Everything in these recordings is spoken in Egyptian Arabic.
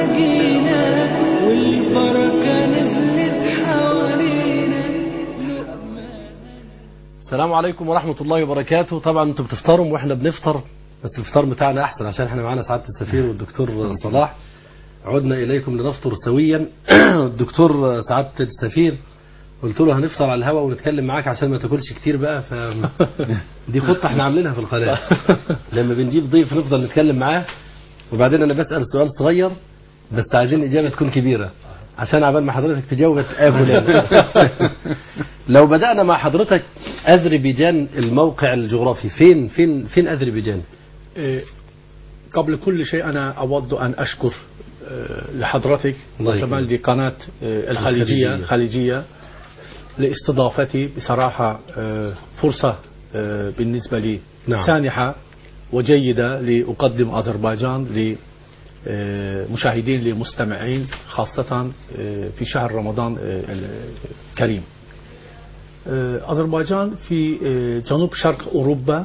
جينا والبركة نزلت حوالينا السلام عليكم ورحمة الله وبركاته طبعا انتم بتفطروا واحنا بنفطر بس الفطار بتاعنا احسن عشان احنا معانا سعادة السفير والدكتور صلاح عدنا اليكم لنفطر سويا الدكتور سعادة السفير قلت له هنفطر على الهواء ونتكلم معاك عشان ما تاكلش كتير بقى ف دي خطة احنا عاملينها في القناة لما بنجيب ضيف نفضل نتكلم معاه وبعدين انا بسأل سؤال صغير بس عايزين اجابة تكون كبيرة عشان عبال ما حضرتك تجاوب اكل أنا. لو بدأنا مع حضرتك أذربيجان الموقع الجغرافي فين فين فين أذربيجان؟ إيه، قبل كل شيء أنا أود أن أشكر آه، لحضرتك الله وكمان يكرمك. لقناة آه، الخليجية الخليجية. خليجية لاستضافتي بصراحة آه، فرصة آه، بالنسبة لي نعم. سانحة وجيدة لأقدم أذربيجان لمشاهدين لمستمعين خاصة آه، في شهر رمضان آه، الكريم آه، أذربيجان في آه، جنوب شرق أوروبا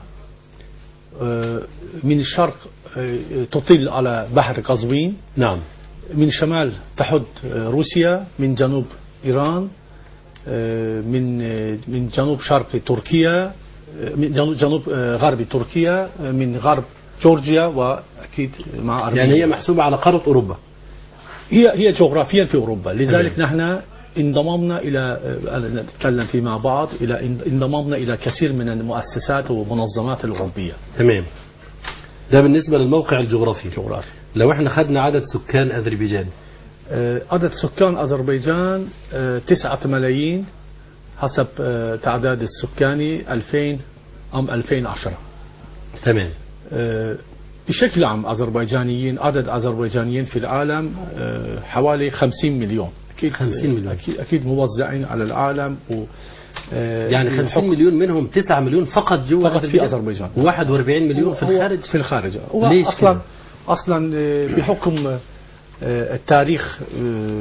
آه، من الشرق آه، تطل على بحر قزوين نعم من شمال تحد آه، روسيا من جنوب إيران آه، من آه، من جنوب شرق تركيا آه، من جنوب جنوب آه، غرب تركيا آه، من غرب جورجيا واكيد مع أرمينيا يعني هي محسوبة على قارة أوروبا هي هي جغرافيا في اوروبا لذلك تمام. نحن انضممنا الى آه، نتكلم في مع بعض الى انضممنا الى كثير من المؤسسات والمنظمات الاوروبيه تمام ده بالنسبة للموقع الجغرافي جغرافيا لو احنا خدنا عدد سكان أذربيجان آه، عدد سكان أذربيجان آه، تسعة ملايين حسب آه، تعداد السكاني 2000 أم 2010 تمام آه، بشكل عام أذربيجانيين عدد أذربيجانيين في العالم آه، حوالي 50 مليون أكيد 50 مليون. أكيد, أكيد موزعين على العالم و آه، يعني 50 الحكم مليون منهم 9 مليون فقط جوا فقط في أذربيجان و41 مليون في هو- الخارج في الخارج ليش اصلا كده؟ اصلا آه، بحكم آه، التاريخ آه،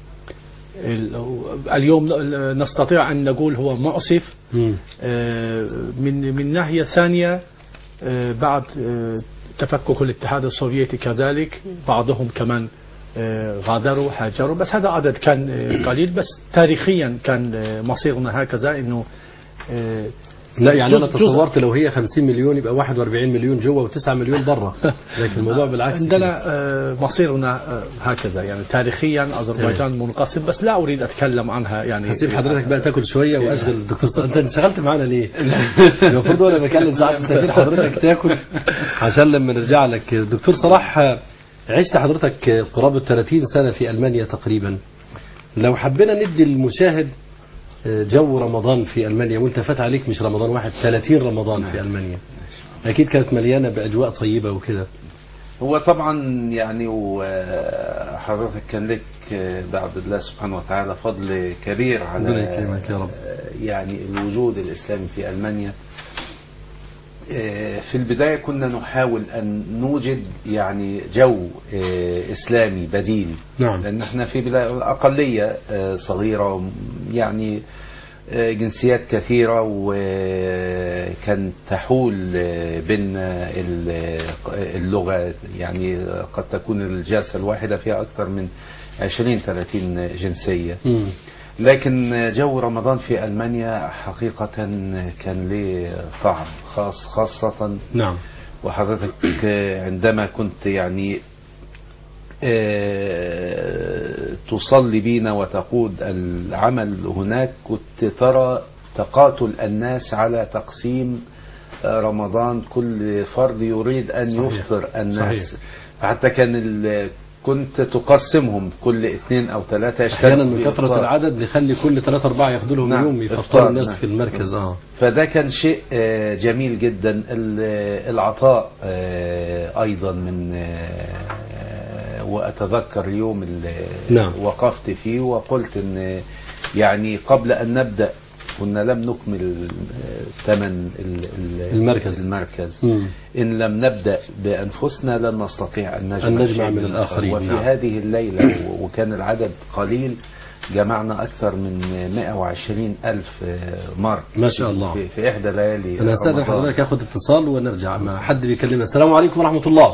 ال- اليوم نستطيع ان نقول هو مؤسف مم. آه، من من ناحيه ثانيه آه، بعد آه، تفكك الاتحاد السوفيتي كذلك بعضهم كمان آه، غادروا هاجروا بس هذا عدد كان آه، قليل بس تاريخيا كان آه، مصيرنا هكذا انه آه، لا يعني انا جزء- تصورت لو هي 50 مليون يبقى 41 مليون جوا و9 مليون برا لكن الموضوع بالعكس كده. عندنا آه، مصيرنا آه، هكذا يعني تاريخيا اذربيجان منقسم بس لا اريد اتكلم عنها يعني هسيب حضرتك بقى تاكل شويه واشغل الدكتور صلاح انت انشغلت معانا ليه؟ المفروض وانا بكلم ساعات السفير حضرتك تاكل عشان لما نرجع لك دكتور صلاح عشت حضرتك قرابه 30 سنه في المانيا تقريبا لو حبينا ندي المشاهد جو رمضان في المانيا وانت فات عليك مش رمضان واحد 30 رمضان في المانيا اكيد كانت مليانه باجواء طيبه وكده هو طبعا يعني وحضرتك كان لك بعد الله سبحانه وتعالى فضل كبير على ربنا يكرمك يا رب. يعني الوجود الإسلامي في ألمانيا في البداية كنا نحاول أن نوجد يعني جو إسلامي بديل نعم. لأن احنا في بداية أقلية صغيرة يعني جنسيات كثيرة وكان تحول بين اللغة يعني قد تكون الجلسة الواحدة فيها أكثر من 20 30 جنسية مم. لكن جو رمضان في ألمانيا حقيقة كان له طعم خاص خاصة نعم وحضرتك عندما كنت يعني آه، تصلي بينا وتقود العمل هناك كنت ترى تقاتل الناس على تقسيم آه، رمضان كل فرد يريد أن صحيح. يفطر الناس صحيح. حتى كان ال- كنت تقسمهم كل اثنين أو ثلاثة احيانا من يشتركوا كثره بإفطار. العدد نخلي كل ثلاثة أربعة ياخدوا لهم نعم، يوم يفطروا إفطار، الناس نعم. في المركز اه فده كان شيء آه، جميل جدا ال- العطاء آه، ايضا من آه، واتذكر اليوم اللي نعم. وقفت فيه وقلت ان يعني قبل ان نبدا كنا لم نكمل ثمن المركز. المركز مم. ان لم نبدا بانفسنا لن نستطيع ان نجمع, أن نجمع شيء من الآخرين، وفي نعم. هذه الليله و- وكان العدد قليل جمعنا أكثر من 120 ألف مارك ما شاء الله. في, في إحدى ليالي أنا أستاذن رمضان. حضرتك آخد اتصال ونرجع مع حد بيكلمنا السلام عليكم ورحمة الله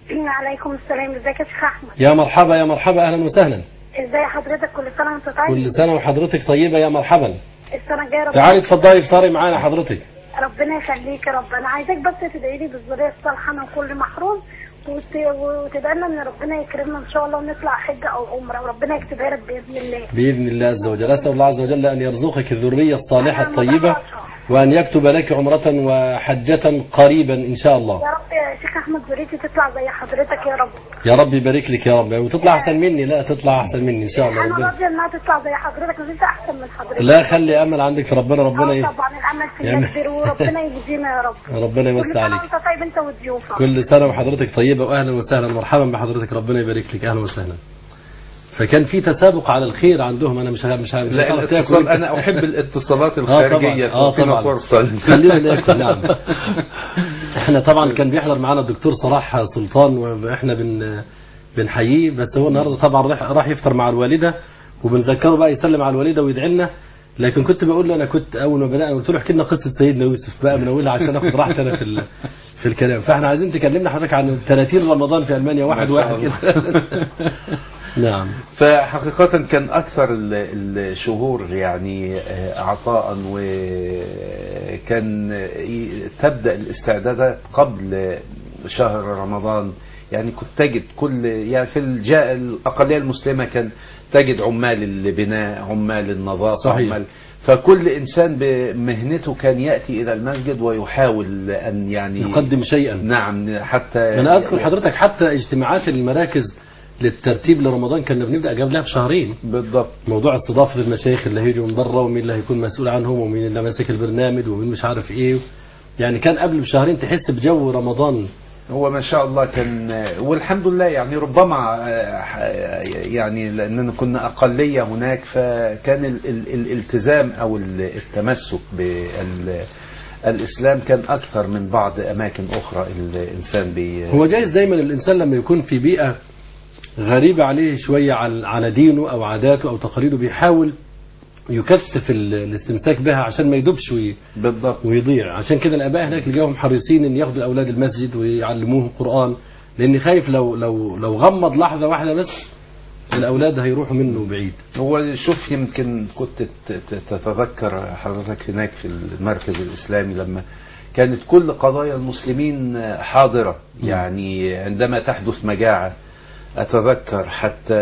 عليكم السلام ازيك يا شيخ احمد يا مرحبا يا مرحبا اهلا وسهلا ازاي حضرتك كل سنه وانت طيب كل سنه وحضرتك طيبه يا مرحبا السنه الجايه ربنا تعالي اتفضلي افطري معانا حضرتك ربنا يخليك يا رب انا عايزاك بس تدعي لي بالذريه الصالحه من كل محروم وت- وتدعي لنا ان ربنا يكرمنا ان شاء الله ونطلع حجه او عمره وربنا يكتبها لك باذن الله باذن الله عز وجل اسال الله عز وجل ان يرزقك الذريه الصالحه أنا الطيبه متابعة. وان يكتب لك عمره وحجه قريبا ان شاء الله يا رب يا شيخ احمد ذريتي تطلع زي حضرتك يا رب يا رب يبارك لك يا رب وتطلع احسن مني لا تطلع احسن مني ان شاء الله انا ربنا راضيه انها تطلع زي حضرتك مفيش احسن من حضرتك لا خلي امل عندك في ربنا ربنا آه ي... طبعا الامل فينا يعمل- كبير وربنا يجزينا يا رب ربنا كل يوسع سنه عليك وانت طيب انت وضيوفك كل سنه وحضرتك طيبه واهلا وسهلا مرحبا بحضرتك ربنا يبارك لك اهلا وسهلا فكان في تسابق على الخير عندهم انا مش ه- مش ه- مش لا هتعرف الاتصال تاكل. انا احب الاتصالات اه طبعا الخارجيه اه تعطينا طبعا فرصه خلينا ناكل نعم احنا طبعا كان بيحضر معانا الدكتور صلاح سلطان واحنا بن بنحييه بس هو النهارده طبعا راح راح يفطر مع الوالده وبنذكره بقى يسلم على الوالده ويدعي لنا لكن كنت بقول له انا كنت اول ما بدانا قلت له احكي لنا قصه سيدنا يوسف بقى من اولها عشان اخد راحتي انا في ال- في الكلام فاحنا عايزين تكلمنا حضرتك عن 30 رمضان في المانيا واحد ما شاء واحد كده نعم فحقيقة كان أكثر ال- الشهور يعني آه، عطاء وكان ي- تبدأ الاستعدادات قبل شهر رمضان يعني كنت تجد كل يعني في الجاء الأقلية المسلمة كان تجد عمال البناء عمال النظافة صحيح. عمال فكل إنسان بمهنته كان يأتي إلى المسجد ويحاول أن يعني يقدم شيئا نعم حتى انا اذكر حضرتك حتى اجتماعات المراكز للترتيب لرمضان كنا بنبدا قبلها بشهرين بالضبط موضوع استضافه المشايخ اللي هيجوا من بره ومين اللي هيكون مسؤول عنهم ومين اللي ماسك البرنامج ومين مش عارف ايه يعني كان قبل بشهرين تحس بجو رمضان هو ما شاء الله كان والحمد لله يعني ربما يعني لأننا كنا أقلية هناك فكان ال- ال- الالتزام أو ال- التمسك بالإسلام كان أكثر من بعض أماكن أخرى الإنسان بي هو جايز دايما الانسان لما يكون في بيئه غريبه عليه شويه عن على دينه او عاداته او تقاليده بيحاول يكثف ال- الاستمساك بها عشان ما يدوبش وي- بالضبط ويضيع عشان كده الاباء هناك لقاهم حريصين ان ياخدوا الاولاد المسجد ويعلموهم قران لان خايف لو لو لو غمض لحظه واحده بس الاولاد هيروحوا منه بعيد هو شوف يمكن كنت ت- ت- تتذكر حضرتك هناك في المركز الإسلامي لما كانت كل قضايا المسلمين حاضرة يعني عندما تحدث مجاعة أتذكر حتى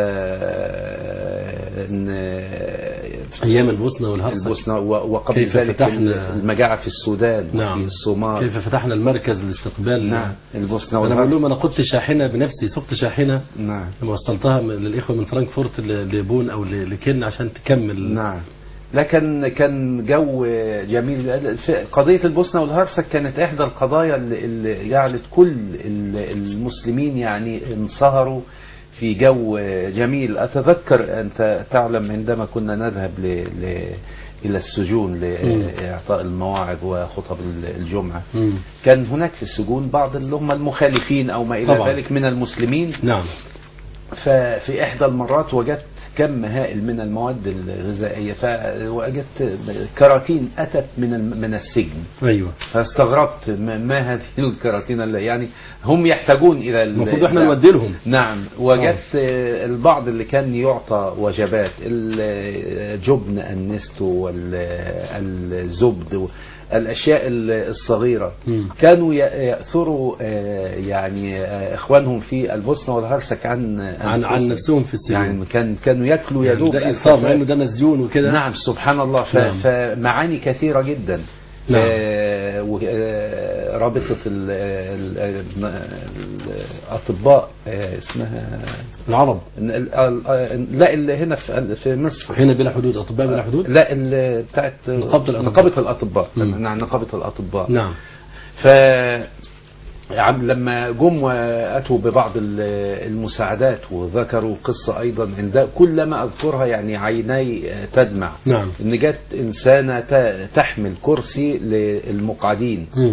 أن ايام البوسنه والهرسك البوسنة و- وقبل كيف ذلك فتحنا- المجاعة في السودان نعم. وفي الصومال كيف فتحنا المركز لاستقبال نعم البوسنة انا بقول لهم والهرسك انا قدت شاحنه بنفسي سقت شاحنه نعم لما وصلتها من- للاخوه من فرانكفورت ل- لبون او ل- لكن عشان تكمل نعم لكن كان جو جميل في قضية البوسنة والهرسك كانت إحدى القضايا اللي- اللي جعلت كل ال- المسلمين يعني انصهروا في جو جميل أتذكر أنت تعلم عندما كنا نذهب ل... ل... إلى السجون لإعطاء المواعظ وخطب الجمعة مم. كان هناك في السجون بعض اللي هم المخالفين أو ما إلى طبعا. ذلك من المسلمين نعم ففي إحدى المرات وجدت كم هائل من المواد الغذائية فوجدت كراتين أتت من الم- من السجن ايوه فاستغربت ما ما هذه الكراتين اللي يعني هم يحتاجون إلى ال- المفروض احنا نودي لهم نعم وجدت آه، البعض اللي كان يعطى وجبات الجبن النستو والزبد الأشياء الصغيرة مم. كانوا ي- يأثروا آه، يعني آه، إخوانهم في البوسنة والهرسك عن عن عن نفسهم في السجن يعني كان كانوا ياكلوا يعني يدوب ده اثار مع انه الفتاة. ده مسجون وكده نعم سبحان الله ف... نعم. فمعاني كثيرة جدا نعم. آه، و- آه، رابطة ال- ال- ال- الأطباء آه، اسمها العرب ال- ال- ال- لا اللي هنا في في مصر هنا بلا حدود اطباء بلا حدود لا اللي بتاعت نقابة الأطباء. نقابة الأطباء مم. نعم نقابة الأطباء نعم ف عم- لما جم واتوا ببعض ال- المساعدات وذكروا قصه ايضا عند كلما اذكرها يعني عيناي تدمع نعم ان جت انسانه ت- تحمل كرسي للمقعدين مم.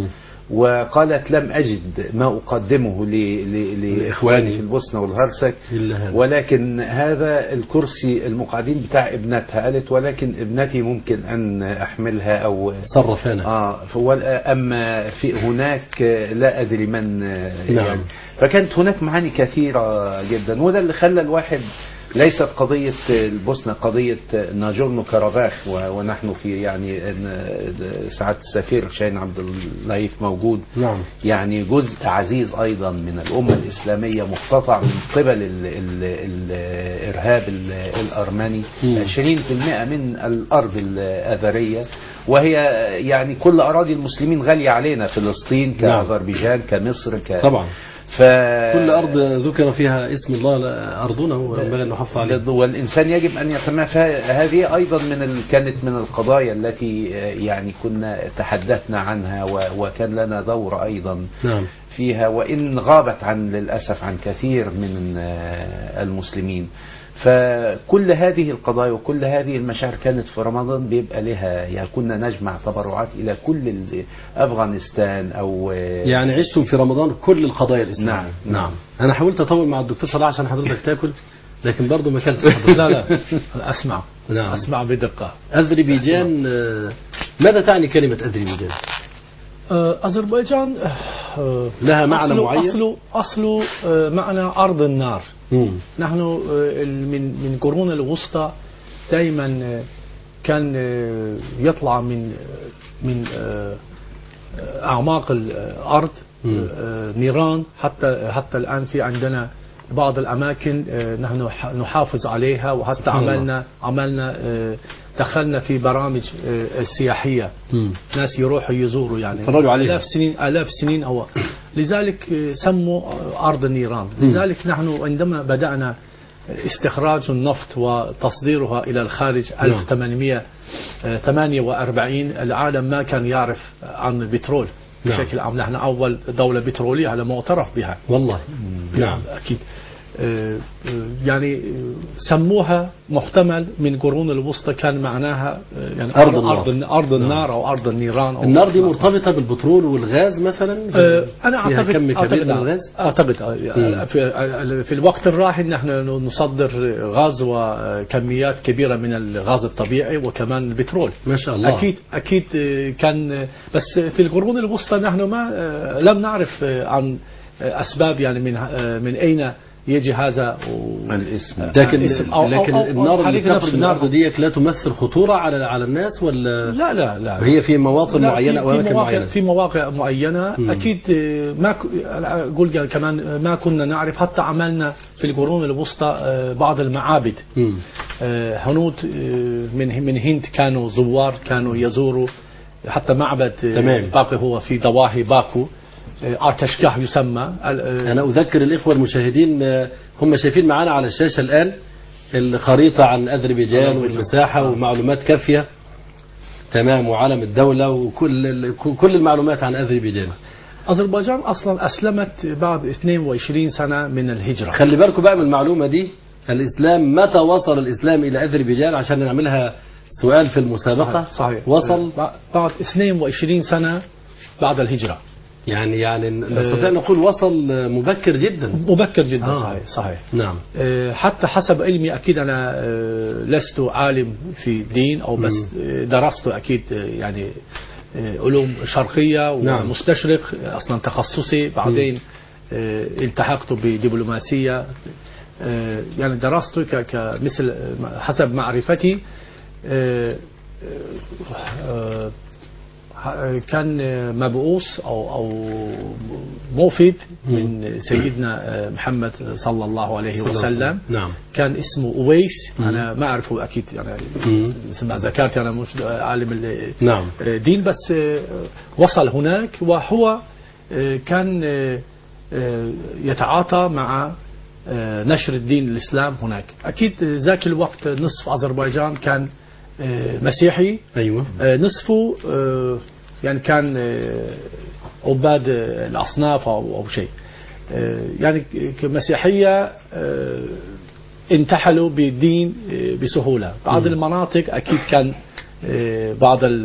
وقالت لم أجد ما أقدمه ل- ل- لإخواني لإخواني. في البوسنة والهرسك إلا هذا. ولكن هذا الكرسي المقعدين بتاع ابنتها قالت ولكن ابنتي ممكن أن أحملها أو صرف هنا آه فهو- أما في هناك لا أدري من نعم. يعني فكانت هناك معاني كثيرة جدا وده اللي خلى الواحد ليست قضية البوسنة قضية ناجورنو كاراباخ و- ونحن في يعني إن- سعادة السفير شاهين عبد اللطيف موجود نعم يعني جزء عزيز أيضا من الأمة الإسلامية مقتطع من قبل ال ال الإرهاب ال- الأرمني مم. 20% من الأرض الأذرية وهي يعني كل أراضي المسلمين غالية علينا فلسطين نعم. كأذربيجان كمصر ك طبعا ف كل أرض ذكر فيها اسم الله لا- أرضنا وينبغي أن نحافظ عليها والإنسان يجب أن يتمام هذه أيضا من ال... كانت من القضايا التي آه، يعني كنا تحدثنا عنها و... وكان لنا دور أيضا نعم فيها وإن غابت عن للأسف عن كثير من آه، المسلمين فكل هذه القضايا وكل هذه المشاعر كانت في رمضان بيبقى لها يعني كنا نجمع تبرعات إلى كل ال- أفغانستان أو آه، يعني عشتم في رمضان كل القضايا الإسلامية نعم، نعم. أنا حاولت أطول مع الدكتور صلاح عشان حضرتك تاكل لكن برضه ما كانت حضرتك لا لا أنا أسمع نعم. أسمع بدقة أذربيجان آه، ماذا تعني كلمة أذربيجان؟ آه، أذربيجان آه، لها معنى أصله معين؟ أصله أصله آه، معنى أرض النار مم. نحن آه، ال- من من قرون الوسطى دائما آه، كان آه، يطلع من آه، من آه، آه، أعماق الأرض مم. آه، نيران حتى حتى الآن في عندنا بعض الأماكن آه، نحن ح- نحافظ عليها وحتى سبحان الله. عملنا عملنا آه، دخلنا في برامج آه، سياحية مم. ناس يروحوا يزوروا يعني يتفرجوا عليها. آلاف سنين آلاف سنين أو لذلك آه، سموا آه، أرض النيران لذلك نحن عندما بدأنا استخراج النفط وتصديرها إلى الخارج 1848 العالم ما كان يعرف عن البترول نعم. بشكل عام نحن أول دولة بترولية على معترف بها والله نعم أكيد آه، آه، يعني آه، سموها محتمل من قرون الوسطى كان معناها آه، يعني أرض النار. أرض, أرض النار أو أرض النيران أو النار دي مرتبطة بالبترول والغاز مثلا آه، انا فيها اعتقد كم كبير اعتقد من الغاز اعتقد آه، في, في الوقت الراهن نحن نصدر غاز وكميات كبيره من الغاز الطبيعي وكمان البترول ما شاء الله اكيد اكيد آه، كان آه، بس في القرون الوسطى نحن ما آه، لم نعرف آه، عن آه، اسباب يعني من آه، من اين يجي هذا و- الاسم لكن اسم أو- أو- لكن أو- أو النار اللي حريق نفس بتخرج من الارض الأرض. ديت لا تمثل خطوره على على الناس ولا لا لا لا هي في مواطن لا، معينه او في, في اماكن مواقع معينه في مواقع معينه مم. اكيد آه، ما ك- أنا اقول كمان آه، ما كنا نعرف حتى عملنا في القرون الوسطى آه، بعض المعابد مم. آه، هنود آه، من من هند كانوا زوار كانوا يزوروا حتى معبد آه، تمام. باقي هو في ضواحي باكو آه، ارتشكاه يسمى ال- آه، انا اذكر الاخوه المشاهدين آه، هم شايفين معانا على الشاشه الان الخريطه عن اذربيجان والمساحه ومعلومات كافيه تمام وعلم الدوله وكل ال- كل المعلومات عن اذربيجان اذربيجان اصلا اسلمت بعد 22 سنه من الهجره خلي بالكم بقى من المعلومه دي الاسلام متى وصل الاسلام الى اذربيجان عشان نعملها سؤال في المسابقه صحيح, صحيح. وصل آه، بعد 22 سنه بعد الهجره يعني يعني نستطيع نقول وصل مبكر جدا مبكر جدا آه. صحيح صحيح نعم آه، حتى حسب علمي اكيد انا آه، لست عالم في الدين او بس آه، درست اكيد آه، يعني آه، علوم شرقيه نعم. ومستشرق آه، اصلا تخصصي بعدين آه، التحقت بدبلوماسيه آه، يعني درست ك- كمثل آه، حسب معرفتي آه، آه، آه، كان مبعوث او او موفد من سيدنا آه، محمد صلى الله عليه صلى الله عليه وسلم نعم كان اسمه اويس انا ما اعرفه اكيد يعني مم. مثل ما ذكرت انا مش عالم نعم الدين بس آه، وصل هناك وهو آه، كان آه، آه، يتعاطى مع آه، نشر الدين الاسلام هناك اكيد ذاك الوقت نصف اذربيجان كان آه، مسيحي ايوه آه، نصفه آه، يعني كان آه، عباد آه، الاصناف او او شيء آه، يعني ك- كمسيحيه آه، انتحلوا بالدين آه، بسهوله بعض المناطق اكيد كان آه، بعض ال-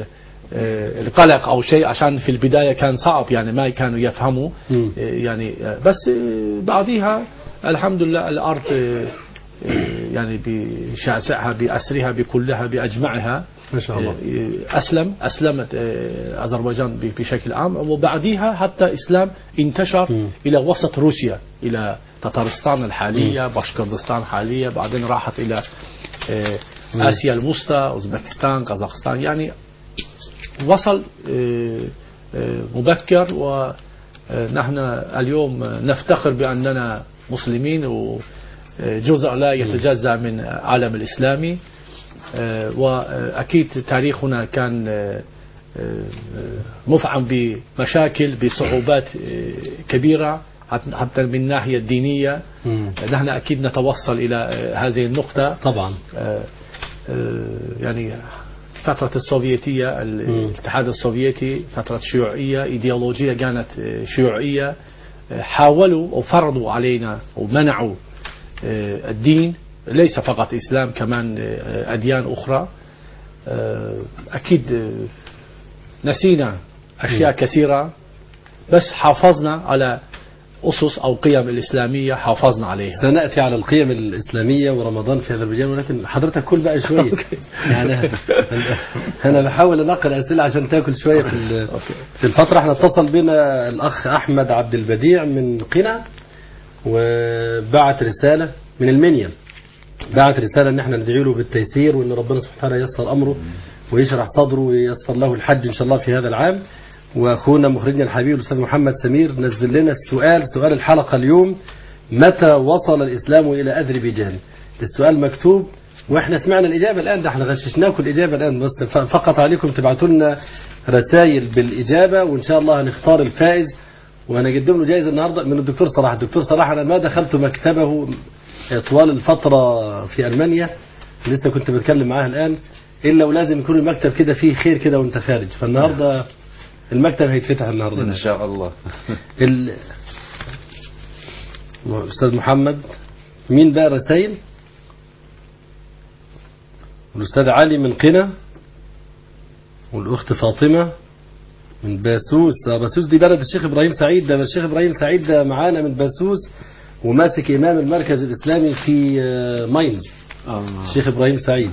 آه، القلق او شيء عشان في البدايه كان صعب يعني ما كانوا يفهموا مم. آه، يعني آه، بس آه، بعديها الحمد لله الارض آه، آه، يعني بشاسعها باسرها بكلها باجمعها ما شاء الله. آه، اسلم اسلمت آه، اذربيجان ب- بشكل عام وبعديها حتى اسلام انتشر مم. الى وسط روسيا الى تتارستان الحاليه باشكردستان الحاليه بعدين راحت الى آه، اسيا الوسطى اوزبكستان قزاقستان يعني وصل آه، آه، مبكر ونحن اليوم نفتخر بأننا مسلمين وجزء لا يتجزأ من العالم الإسلامي آه، وأكيد تاريخنا كان آه، آه، مفعم بمشاكل بصعوبات آه، كبيرة حت- حتى من الناحية الدينية مم. نحن أكيد نتوصل إلى آه، هذه النقطة طبعا آه، آه، يعني فترة السوفيتية الاتحاد السوفيتي فترة شيوعية إيديولوجية كانت آه، شيوعية آه، حاولوا وفرضوا علينا ومنعوا آه، الدين ليس فقط إسلام كمان آه، أديان أخرى آه، أكيد آه، نسينا أشياء كثيرة بس حافظنا على أسس أو قيم الإسلامية حافظنا عليها سنأتي على القيم الإسلامية ورمضان في أذربيجان ولكن حضرتك كل بقى شوية يعني أنا بحاول أنقل أسئلة عشان تاكل شوية في ال- في الفترة احنا اتصل بنا الأخ أحمد عبد البديع من قنا وبعت رسالة من المنيا بعت رسالة ان احنا ندعي له بالتيسير وان ربنا سبحانه وتعالى ييسر امره ويشرح صدره وييسر له الحج ان شاء الله في هذا العام واخونا مخرجنا الحبيب الاستاذ محمد سمير نزل لنا السؤال سؤال الحلقة اليوم متى وصل الاسلام الى اذربيجان السؤال مكتوب واحنا سمعنا الاجابه الان ده احنا غششناكم الاجابه الان بس ف- فقط عليكم تبعتوا لنا رسائل بالاجابه وان شاء الله هنختار الفائز وهنقدم له جائزه النهارده من الدكتور صلاح الدكتور صلاح انا ما دخلت مكتبه طوال الفتره في المانيا لسه كنت بتكلم معاه الان الا ولازم يكون المكتب كده فيه خير كده وانت خارج فالنهارده المكتب هيتفتح النهارده إن شاء الله ال... أستاذ محمد مين بقى رسائل الأستاذ علي من قنا والأخت فاطمة من باسوس آه، باسوس دي بلد الشيخ إبراهيم سعيد ده الشيخ إبراهيم سعيد ده معانا من باسوس وماسك إمام المركز الإسلامي في آه، ماينز الشيخ إبراهيم سعيد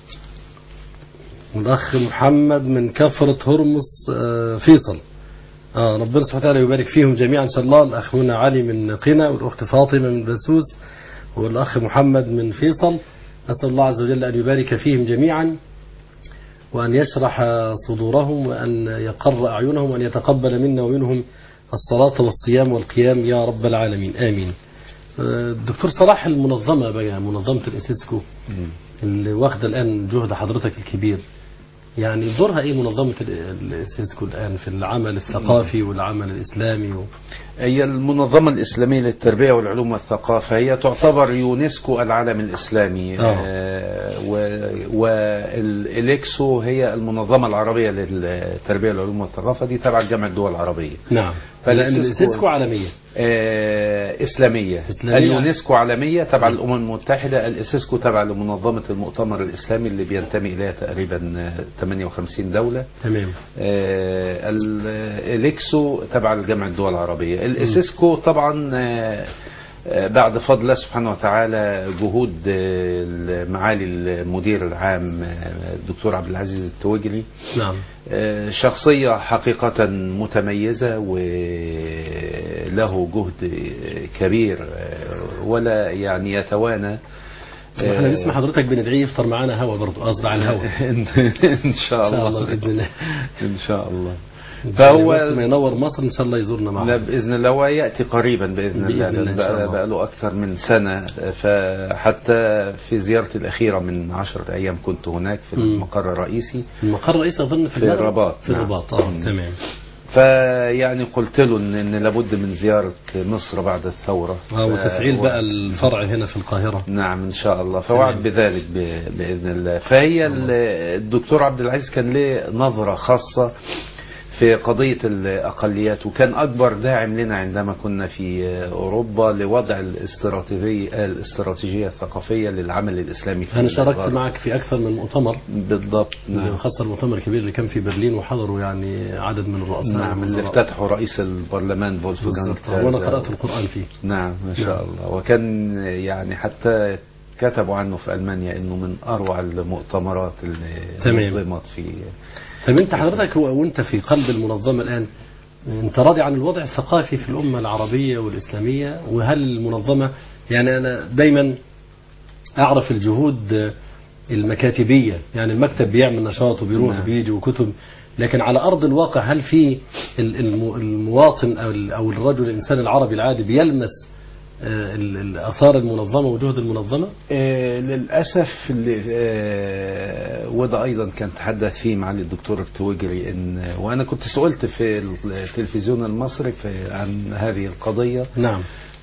والأخ محمد من كفرة هرمس آه، فيصل آه ربنا سبحانه وتعالى يبارك فيهم جميعا إن شاء الله الأخ هنا علي من قنا والأخت فاطمة من بسوس والأخ محمد من فيصل أسأل الله عز وجل أن يبارك فيهم جميعا وأن يشرح صدورهم وأن يقر أعينهم وأن يتقبل منا ومنهم الصلاة والصيام والقيام يا رب العالمين آمين آه، الدكتور صلاح المنظمة بقى منظمة الإسيسكو اللي واخدة الآن جهد حضرتك الكبير يعني دورها ايه منظمة ال- السيسكو الآن في العمل الثقافي والعمل الإسلامي و... هي المنظمة الإسلامية للتربية والعلوم والثقافة هي تعتبر يونسكو العالم الإسلامي آه. آه، و- والإليكسو هي المنظمة العربية للتربية والعلوم والثقافة دي تبع جامعة الدول العربية نعم فالإسيسكو- لأن السيسكو عالمية آه، إسلامية. إسلامية. اليونسكو عالمية تبع الأمم المتحدة الإسيسكو تبع لمنظمة المؤتمر الإسلامي اللي بينتمي إليها تقريبا آه، 58 دولة تمام آه، الإليكسو تبع الجامعة الدول العربية الإسيسكو طبعا آه، آه، بعد فضل الله سبحانه وتعالى جهود آه، معالي المدير العام آه، الدكتور عبد العزيز التوجلي نعم آه، شخصية حقيقة متميزة وله جهد كبير آه، ولا يعني يتوانى احنا بنسمع حضرتك بندعيه يفطر معانا هوا برضه قصد على الهوا ان شاء إن شاء الله الله بإذن الله ان شاء الله فهو وقت فهو ما ينور مصر إن شاء الله يزورنا لا معنا بإذن الله ويأتي قريبا بإذن, بإذن الله, الله إن شاء بقى, الله. بقى له أكثر من سنة فحتى في زيارتي الأخيرة من عشرة أيام كنت هناك في مم. المقر الرئيسي المقر الرئيسي أظن في, في المغرب. الرباط، في نعم. الرباط اه مم. تمام فيعني قلت له إن, إن لابد من زيارة مصر بعد الثورة اه وتفعيل ف- بقى الفرع هنا في القاهرة نعم ان شاء الله فوعد تمام. بذلك ب- باذن الله فهي ال- الدكتور عبد العزيز كان له نظره خاصه في قضية الأقليات وكان أكبر داعم لنا عندما كنا في أوروبا لوضع الاستراتيجية الاستراتيجية الثقافية للعمل الإسلامي في انا شاركت الغرب. معك في اكثر من مؤتمر بالضبط نعم. خاصه المؤتمر الكبير اللي كان في برلين وحضروا يعني عدد من الرؤساء نعم اللي والوزراء. افتتحوا رئيس البرلمان فولفغانغ بالضبط. وانا كازا. قرات القران فيه نعم ما شاء نعم. الله وكان يعني حتى كتبوا عنه في ألمانيا أنه من أروع المؤتمرات اللي تمام. نظمت في طب انت حضرتك و- وانت في قلب المنظمه الان انت راضي عن الوضع الثقافي في الامه العربيه والاسلاميه وهل المنظمه يعني انا دايما اعرف الجهود المكاتبيه يعني المكتب بيعمل نشاط وبيروح نعم. وبيجي وكتب لكن على ارض الواقع هل في ال- الم- المواطن او ال- او الرجل الانسان العربي العادي بيلمس آه، ال- ال- اثار المنظمه وجهد المنظمه؟ آه للأسف اللي آه وده أيضا كان تحدث فيه معالي الدكتور التويجري إن وأنا كنت سئلت في التلفزيون المصري في عن هذه القضية نعم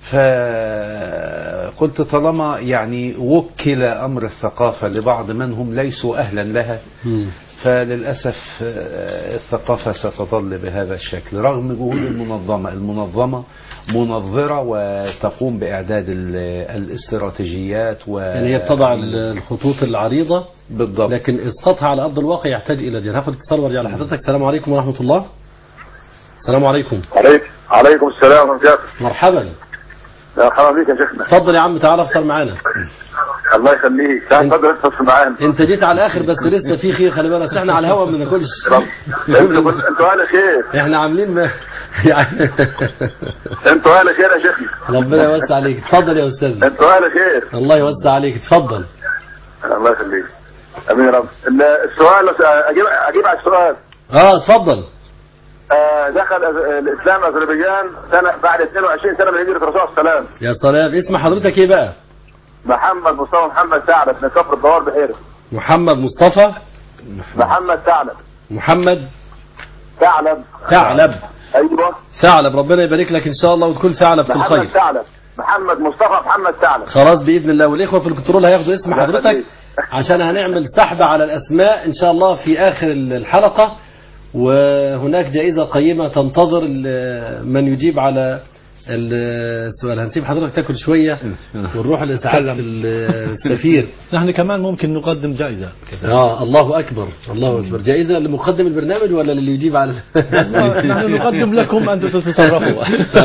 فقلت طالما يعني وكل أمر الثقافة لبعض من هم ليسوا أهلا لها مم. فللأسف آه، الثقافة ستظل بهذا الشكل رغم جهود المنظمة المنظمة منظرة وتقوم بإعداد ال- الاستراتيجيات و يعني هي بتضع ال- الخطوط العريضه بالضبط لكن اسقاطها على ارض الواقع يحتاج الى جهد هاخد اتصال وارجع لحضرتك السلام عليكم ورحمه الله السلام عليكم عليكم عليكم السلام ورحمة الله مرحبا مرحبا بك يا شيخنا اتفضل يا عم تعال افطر معانا الله يخليك تعال تفضل تفصل معانا انت جيت على الاخر بس لسه في خير خلي بالك أصل احنا على الهوا ما بناكلش رب انتوا كنت- انتوا اهل خير احنا عاملين ما يعني انتوا اهل خير يا شيخنا ربنا يوسع عليك اتفضل يا استاذ انتوا اهل خير الله يوسع عليك اتفضل الله يخليك امين يا رب ال- السؤال لو س- اجيب اجيب على السؤال اه اتفضل آه، دخل أز- الاسلام اذربيجان سنه بعد 22 سنه من هجره الرسول صلى الله عليه وسلم يا سلام اسم حضرتك ايه بقى محمد مصطفى محمد ثعلب من كفر الدوار بحيره محمد مصطفى محمد ثعلب محمد ثعلب ثعلب ايوه ثعلب ربنا يبارك لك ان شاء الله وتكون ثعلب في محمد الخير ثعلب محمد مصطفى محمد ثعلب خلاص باذن الله والاخوه في الكنترول هياخدوا اسم الله حضرتك يخليك. عشان هنعمل سحب على الاسماء ان شاء الله في اخر الحلقه وهناك جائزه قيمه تنتظر ال- من يجيب على السؤال هنسيب حضرتك تاكل شويه ونروح لسعاده السفير نحن كمان ممكن نقدم جائزة اه الله اكبر الله اكبر جائزه لمقدم البرنامج ولا للي يجيب على نحن نقدم لكم أن تتصرفوا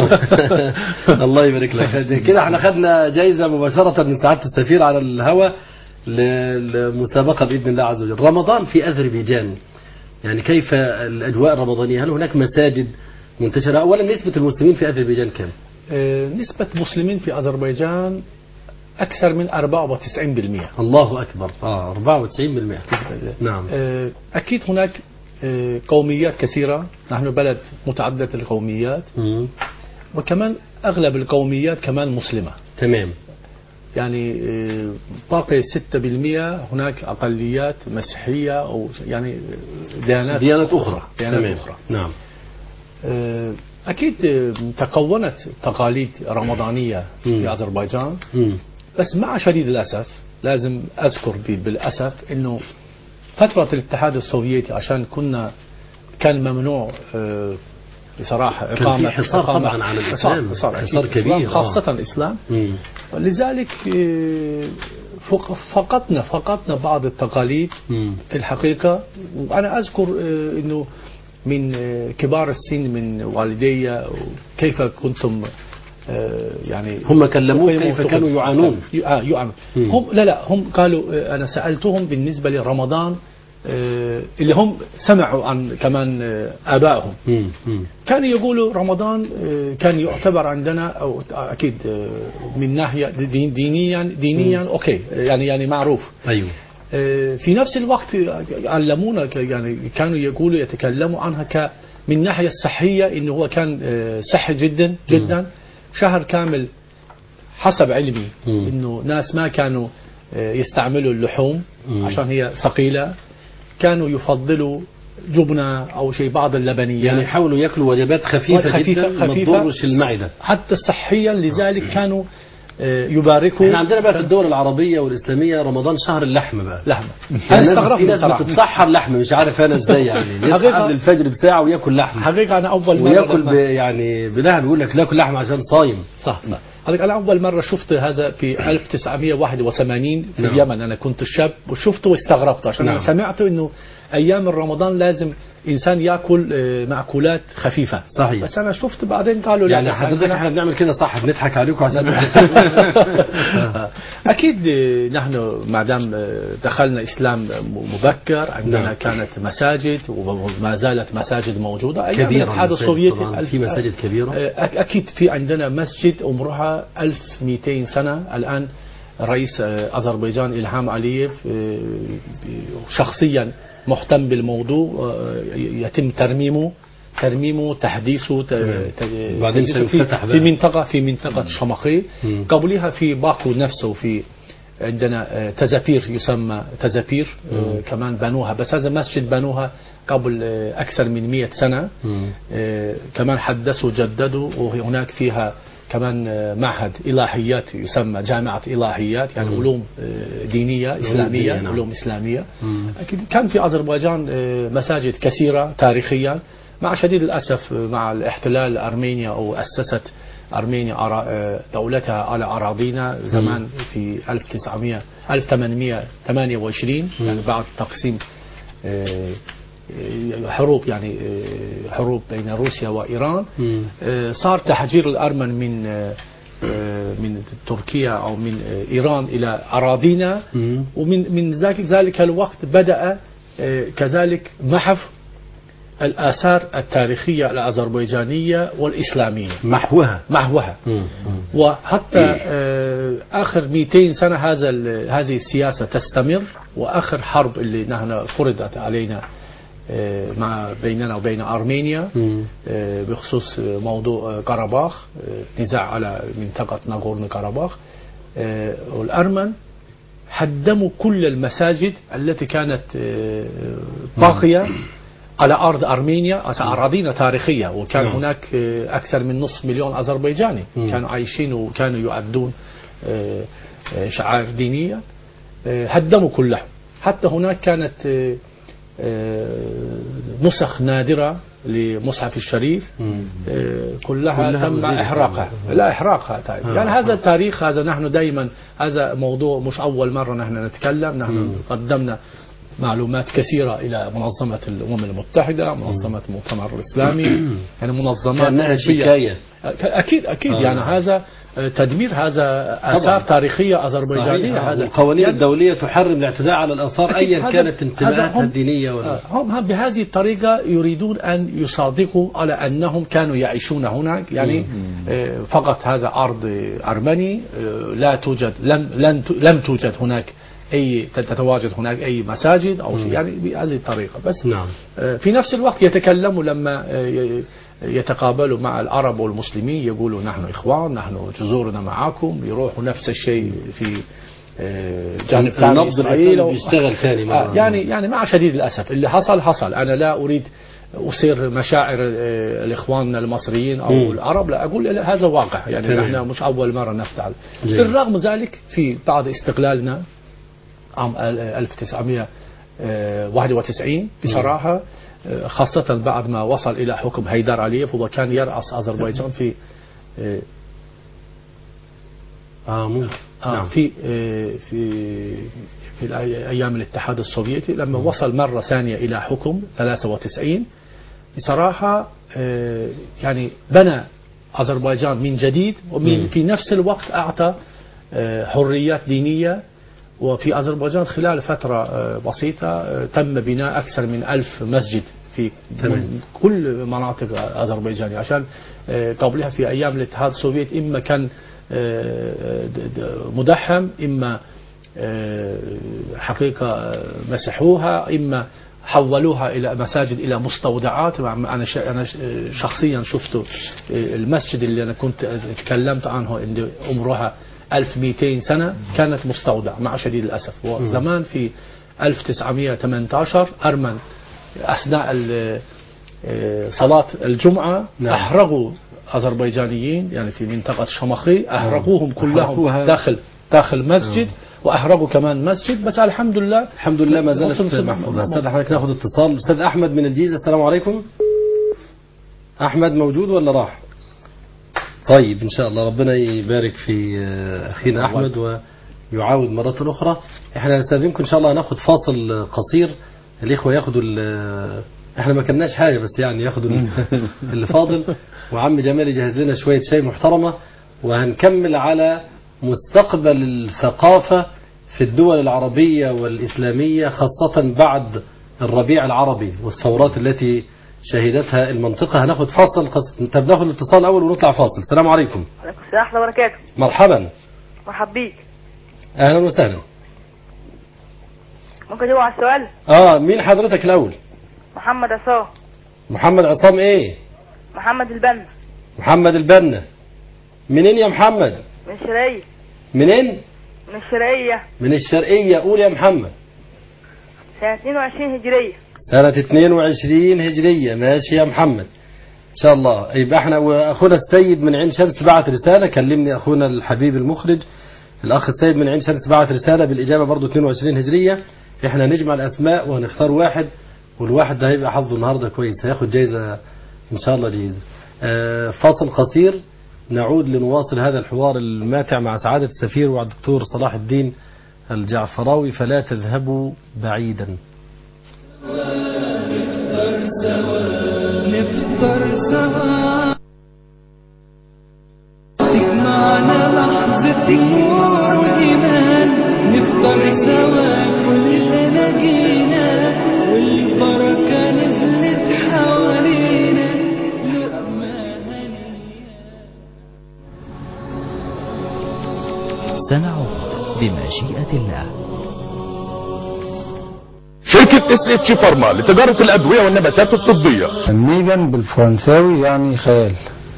الله يبارك لك كده احنا خدنا جايزة مباشرة من سعادة السفير على الهواء للمسابقة بإذن الله عز وجل رمضان في أذربيجان يعني كيف الأجواء الرمضانية هل هناك مساجد منتشرة أولا نسبة المسلمين في أذربيجان كم آه، نسبة مسلمين في أذربيجان أكثر من 94% الله أكبر آه 94% نعم آه، أكيد هناك آه، قوميات كثيرة نحن بلد متعددة القوميات مم. وكمان أغلب القوميات كمان مسلمة تمام يعني آه، باقي 6% هناك أقليات مسيحية أو يعني ديانات ديانات أخرى ديانات تمام. أخرى نعم آه، أكيد آه، تكونت تقاليد رمضانية مم. في أذربيجان مم. بس مع شديد الأسف لازم أذكر بال- بالأسف أنه فترة الاتحاد السوفيتي عشان كنا كان ممنوع آه، بصراحة كان في إقامة حصار إقامة- طبعاً على الإسلام. حصار, حصار أكيد. كبير، الإسلام آه. خاصة الإسلام مم. ولذلك آه، فق- فقدنا فقدنا بعض التقاليد مم. في الحقيقة وأنا أذكر آه، أنه من آه، كبار السن من والدي كيف كنتم آه، يعني هم كلموك تقيموا- كيف كانوا تقيموا- يعانون آه يعانون مم. هم لا لا هم قالوا آه، أنا سألتهم بالنسبة لرمضان آه، اللي هم سمعوا عن كمان آه، آبائهم مم. مم. كانوا يقولوا رمضان آه، كان يعتبر عندنا او اكيد آه، من ناحيه دين دينيا دينيا اوكي يعني يعني معروف أيوه آه، في نفس الوقت علمونا ك- يعني كانوا يقولوا يتكلموا عنها ك من الناحيه الصحيه انه هو كان آه، صحي جدا جدا شهر كامل حسب علمي مم. انه ناس ما كانوا آه، يستعملوا اللحوم مم. عشان هي ثقيله كانوا يفضلوا جبنه او شيء بعض اللبنيات يعني يحاولوا ياكلوا وجبات خفيفة, خفيفة- جدا ما خفيفة. تضرش المعدة حتى صحيا لذلك كانوا آه، يباركوا احنا عندنا بقى في الدول العربية والإسلامية رمضان شهر اللحم بقى لحمة يعني أنا استغربت في ناس بصراحة. بتتسحر لحم مش عارف انا ازاي يعني يصحى حقيقة- قبل الفجر بساعة وياكل لحم حقيقة أنا أول مرة وياكل لما- ب يعني بلهب بيقول لك لا ياكل لحم عشان صايم صح صح حضرتك انا اول مره شفت هذا في 1981 في نعم. اليمن انا كنت شاب وشفته واستغربت عشان نعم. انا سمعت انه ايام رمضان لازم انسان ياكل آه، ماكولات خفيفه صحيح. بس انا شفت بعدين قالوا لا يعني لا، حضرتك عندنا- احنا بنعمل كده صح بنضحك عليكم عشان اكيد آه، نحن ما دام آه، دخلنا اسلام م- مبكر عندنا نعم. كانت مساجد وما زالت مساجد موجوده أيام كبيرة الاتحاد المساجد السوفيتي طبعاً، الف- في مساجد كبيرة. آه، أك- اكيد في عندنا مسجد عمرها 1200 سنه الان رئيس آه، اذربيجان الهام علييف آه، شخصيا مهتم بالموضوع آه، يتم ترميمه ترميمه تحديثه ت- ت- بعدين تحديثه سيفتح في, بقى. في منطقه في منطقه شمخي مم. قبلها في باكو نفسه في عندنا آه، تزابير يسمى تزابير آه، كمان بنوها بس هذا مسجد بنوها قبل آه، أكثر من مئة سنة مم. آه، كمان حدثوا جددوا وهناك فيها كمان آه، معهد إلهيات يسمى جامعة إلهيات يعني علوم آه، دينية إسلامية دينية، نعم. علوم إسلامية مم. أكيد كان في أذربيجان آه، مساجد كثيرة تاريخيا مع شديد الأسف آه، مع الاحتلال أرمينيا أو أسست أرمينيا أرا- آه، دولتها على أراضينا زمان في 1900 1828 يعني بعد تقسيم آه، آه، حروب يعني آه، حروب بين روسيا وإيران مم. آه، صار تهجير الأرمن من آه، آه، من تركيا أو من آه، إيران إلى أراضينا مم. ومن من ذلك ذلك الوقت بدأ آه، كذلك محو الآثار التاريخية الأذربيجانية والإسلامية محوها محوها مم. مم. وحتى آه، آخر 200 سنة هذا ال- هذه السياسة تستمر وآخر حرب اللي نحن فرضت علينا آه، مع بيننا وبين أرمينيا مم. آه، بخصوص آه، موضوع آه، قرباخ آه، نزاع على منطقة ناغورنو قرباخ آه، والأرمن هدموا كل المساجد التي كانت آه، باقية على أرض أرمينيا على أراضينا تاريخية وكان نعم. هناك آه، أكثر من نصف مليون أذربيجاني مم. كانوا عايشين وكانوا يؤدون آه، آه، شعائر دينية آه، هدموا كلهم حتى هناك كانت آه، آه، نسخ نادرة لمصحف الشريف مم. آه، كلها, كلها تم مزيفة. احراقها لا احراقها طيب. آه، يعني آه. هذا التاريخ هذا نحن دائما هذا موضوع مش اول مره نحن نتكلم نحن قدمنا معلومات كثيرة إلى منظمة الأمم المتحدة منظمة المؤتمر الإسلامي يعني منظمات كأنها أوروبية. شكاية أكيد أكيد آه. يعني هذا آه، تدمير هذا آثار تاريخية أذربيجانية صحيح. هذا القوانين يعني- الدولية تحرم الاعتداء على الآثار أكيد أيا هذا- كانت هذا انتماءاتها هم- الدينية ولا آه، هم هم بهذه الطريقة يريدون أن يصادقوا على أنهم كانوا يعيشون هناك يعني آه، فقط هذا أرض آه، أرمني آه، لا توجد لم لن ت- لم توجد هناك أي تتواجد هناك أي مساجد أو شيء يعني بهذه الطريقة بس نعم آه، في نفس الوقت يتكلموا لما آه، ي- يتقابلوا مع العرب والمسلمين يقولوا نحن إخوان نحن جذورنا معاكم يروحوا نفس الشيء في آه، جانب ثاني النبض إسرائيل الإسلامي و- بيشتغل ثاني مرة. آه، يعني يعني مع شديد الأسف اللي حصل حصل أنا لا أريد أثير مشاعر آه، الإخوان المصريين أو مم. العرب لا أقول لا، هذا واقع يعني تمام. نحن مش أول مرة نفعل جيد. بالرغم ذلك في بعد استقلالنا عام 1991 بصراحة آه، خاصة بعد ما وصل إلى حكم هيدر علييف هو كان يرأس أذربيجان في آه، آه ممكن آه نعم في آه، في في الأي- ايام الاتحاد السوفيتي لما وصل مره ثانيه الى حكم 93 بصراحه آه، يعني بنى اذربيجان من جديد ومن في نفس الوقت اعطى آه، حريات دينيه وفي اذربيجان خلال فتره آه، بسيطه آه، تم بناء اكثر من ألف مسجد في تمام. من كل مناطق اذربيجان عشان آه، قبلها في ايام الاتحاد السوفيتي اما كان آه، د- د- مدحم اما آه، حقيقه آه، مسحوها اما حولوها الى مساجد الى مستودعات مع- انا ش- انا ش- شخصيا شفت المسجد اللي انا كنت تكلمت عنه اللي عمرها 1200 سنه كانت مستودع مع شديد الاسف وزمان في 1918 ارمن اثناء ال- آه، صلاه الجمعه نعم. احرقوا اذربيجانيين يعني في منطقه شمخي احرقوهم كلهم أحرقوها. داخل داخل مسجد واحرقوا كمان مسجد بس الحمد لله الحمد لله ما زالت وصلت محفوظة المحفوظة. استاذ حضرتك ناخد اتصال استاذ احمد من الجيزة السلام عليكم احمد موجود ولا راح طيب ان شاء الله ربنا يبارك في آه، اخينا احمد ويعاود مرة اخرى احنا نستاذنكم ان شاء الله هناخد فاصل آه، قصير الاخوة ياخدوا ال- احنا ما كناش حاجة بس يعني ياخدوا ال- اللي فاضل وعم جمال يجهز لنا شوية شاي محترمة وهنكمل على مستقبل الثقافة في الدول العربية والإسلامية خاصة بعد الربيع العربي والثورات التي شهدتها المنطقة هناخد فاصل قص... طب ناخد الاتصال الأول ونطلع فاصل السلام عليكم عليكم السلام ورحمة الله وبركاته مرحبا مرحب بيك أهلا وسهلا ممكن تجاوب على السؤال آه مين حضرتك الأول محمد عصام محمد عصام إيه محمد البنا محمد البنا منين يا محمد من الشرقية منين من الشرقية من الشرقية قول يا محمد سنة 22 هجرية سنة 22 هجرية ماشي يا محمد إن شاء الله يبقى احنا وأخونا السيد من عين شمس بعت رسالة كلمني أخونا الحبيب المخرج الأخ السيد من عين شمس بعت رسالة بالإجابة برضو 22 هجرية احنا نجمع الأسماء وهنختار واحد والواحد ده هيبقى حظه النهاردة كويس هياخد جايزة إن شاء الله جايزة آه، فاصل قصير نعود لنواصل هذا الحوار الماتع مع سعادة السفير والدكتور صلاح الدين الجعفراوي فلا تذهبوا بعيدا نفطر سوا تجمعنا لحظة نور وإيمان نفطر سوا كلنا جينا والبركة نزلت حوالينا لقمة هنية سنعود بمشيئة الله شركة اس اتش فارما لتجارة الأدوية والنباتات الطبية ميجان بالفرنساوي يعني خيال